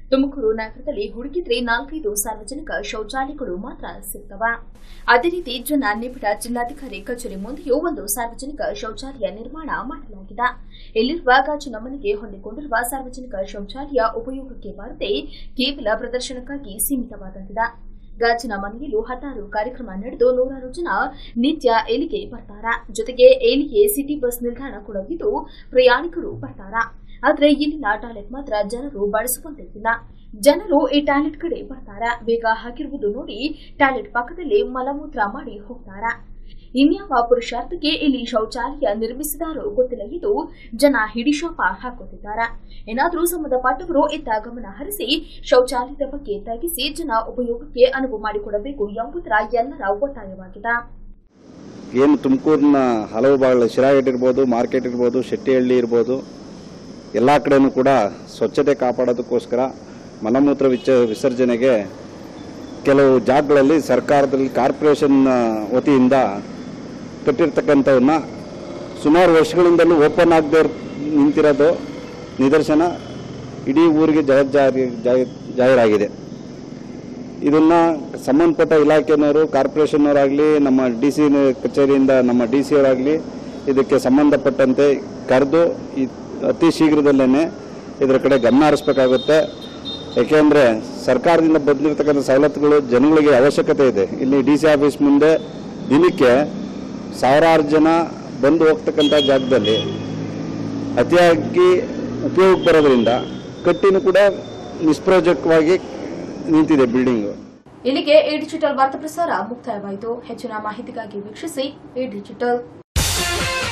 ತುಮಕೂರು ನಗರದಲ್ಲಿ ಹುಡುಕಿದ್ರೆ ನಾಲ್ಕೈದು ಸಾರ್ವಜನಿಕ ಶೌಚಾಲಯಗಳು ಮಾತ್ರ ಸಿಗ್ತವ ಅದೇ ರೀತಿ ಜನ ನಿಬಿಡ ಜಿಲ್ಲಾಧಿಕಾರಿ ಕಚೇರಿ ಮುಂದೆಯೂ ಒಂದು ಸಾರ್ವಜನಿಕ ಶೌಚಾಲಯ ನಿರ್ಮಾಣ ಮಾಡಲಾಗಿದೆ ಇಲ್ಲಿರುವ ಗಾಜಿನ ಮನೆಗೆ ಹೊಂದಿಕೊಂಡಿರುವ ಸಾರ್ವಜನಿಕ ಶೌಚಾಲಯ ಉಪಯೋಗಕ್ಕೆ ಬಾರದೆ ಕೇವಲ ಪ್ರದರ್ಶನಕ್ಕಾಗಿ ಸೀಮಿತವಾದಂತಿದೆ ಗಾಜಿನ ಮನೆಯಲ್ಲೂ ಹತ್ತಾರು ಕಾರ್ಯಕ್ರಮ ನಡೆದು ನೂರಾರು ಜನ ನಿತ್ಯ ಎಲ್ಲಿಗೆ ಬರ್ತಾರ ಜೊತೆಗೆ ಎಲ್ಲಿಗೆ ಸಿಟಿ ಬಸ್ ನಿಲ್ದಾಣ ಕೂಡ ಇದ್ದು ಪ್ರಯಾಣಿಕರು ಬರ್ತಾರ ಆದ್ರೆ ಇಲ್ಲಿನ ಟಾಯ್ಲೆಟ್ ಮಾತ್ರ ಜನರು ಬಳಸುವಂತೆ ಇಲ್ಲ ಜನರು ಈ ಟಾಯ್ಲೆಟ್ ಕಡೆ ಬರ್ತಾರ ಬೇಗ ಹಾಕಿರುವುದು ನೋಡಿ ಟಾಯ್ಲೆಟ್ ಪಕ್ಕದಲ್ಲಿ ಮಲಮೂತ್ರ ಮಾಡಿ ಹೋಗ್ತಾರ ಇನ್ಯಾವ ಪುರುಷಾರ್ಥಕ್ಕೆ ಇಲ್ಲಿ ಶೌಚಾಲಯ ನಿರ್ಮಿಸಿದಾರೋ ಗೊತ್ತಿಲ್ಲ ಇದು ಜನ ಹಿಡಿಶಾಪ ಹಾಕುತ್ತಿದ್ದಾರೆ ಏನಾದರೂ ಸಂಬಂಧಪಟ್ಟವರು ಇತ್ತ ಗಮನ ಹರಿಸಿ ಶೌಚಾಲಯದ ಬಗ್ಗೆ ತಗ್ಗಿಸಿ ಜನ ಉಪಯೋಗಕ್ಕೆ ಅನುವು ಮಾಡಿಕೊಡಬೇಕು ಎಂಬುದರ ಎಲ್ಲರ ಒತ್ತಾಯವಾಗಿದೆ ಏನು ತುಮಕೂರಿನ ಹಲವು ಭಾಗಗಳು ಶಿರಾಗೇಟ್ ಇರ್ಬೋದು ಮಾರ್ಕೆಟ್ ಇರ್ಬೋದು ಶೆಟ್ಟಿಹಳ್ಳಿ ಇರ್ಬೋದು ಎಲ್ಲ ಕಡೆನೂ ಕೂಡ ಸ್ವಚ್ಛತೆ ಕಾಪಾಡೋದಕ್ಕೋಸ್ಕರ ಮಲಮೂತ್ರ ವಿಚ ವಿಸರ್ಜನೆಗೆ ಕೆಲವು ಜಾಗಗಳಲ್ಲಿ ಸರ್ಕಾರದಲ್ಲಿ ಕಾರ್ಪೊರೇಷನ್ ವತಿಯಿಂದ ಕಟ್ಟಿರ್ತಕ್ಕಂಥವನ್ನ ಸುಮಾರು ವರ್ಷಗಳಿಂದಲೂ ಓಪನ್ ಆಗದೆ ನಿಂತಿರೋದು ನಿದರ್ಶನ ಇಡೀ ಊರಿಗೆ ಜಗಜ್ಜಾರಿ ಜಾಹೀರ್- ಜಾಹೀರಾಗಿದೆ ಇದನ್ನ ಸಂಬಂಧಪಟ್ಟ ಇಲಾಖೆನವರು ಕಾರ್ಪೊರೇಷನ್ನವರಾಗಲಿ ನಮ್ಮ ಡಿ ಸಿ ಕಚೇರಿಯಿಂದ ನಮ್ಮ ಡಿ ಸಿ ಅವರಾಗಲಿ ಇದಕ್ಕೆ ಸಂಬಂಧಪಟ್ಟಂತೆ ಕರೆದು ಈ ಅತಿ ಶೀಘ್ರದಲ್ಲೇ ಇದರ ಕಡೆ ಗಮನ ಹರಿಸ್ಬೇಕಾಗುತ್ತೆ ಯಾಕೆಂದರೆ ಸರ್ಕಾರದಿಂದ ಬಂದಿರತಕ್ಕಂಥ ಸವಲತ್ತುಗಳು ಜನಗಳಿಗೆ ಅವಶ್ಯಕತೆ ಇದೆ ಇಲ್ಲಿ ಡಿ ಸಿ ಆಫೀಸ್ ಮುಂದೆ ದಿನಕ್ಕೆ ಸಾವಿರಾರು ಜನ ಬಂದು ಹೋಗ್ತಕ್ಕಂಥ ಜಾಗದಲ್ಲಿ ಅತಿಯಾಗಿ ಉಪಯೋಗಕ್ಕೆ ಬರೋದ್ರಿಂದ ಕಟ್ಟಿನೂ ಕೂಡ ನಿಷ್ಪ್ರಯೋಜಕವಾಗಿ ನಿಂತಿದೆ ಬಿಲ್ಡಿಂಗು ಇಲ್ಲಿಗೆ ಈ ಡಿಜಿಟಲ್ ವಾರ್ತಾ ಪ್ರಸಾರ ಮುಕ್ತಾಯವಾಯಿತು ಹೆಚ್ಚಿನ ಮಾಹಿತಿಗಾಗಿ ವೀಕ್ಷಿಸಿ ಈ ಡಿಜಿಟಲ್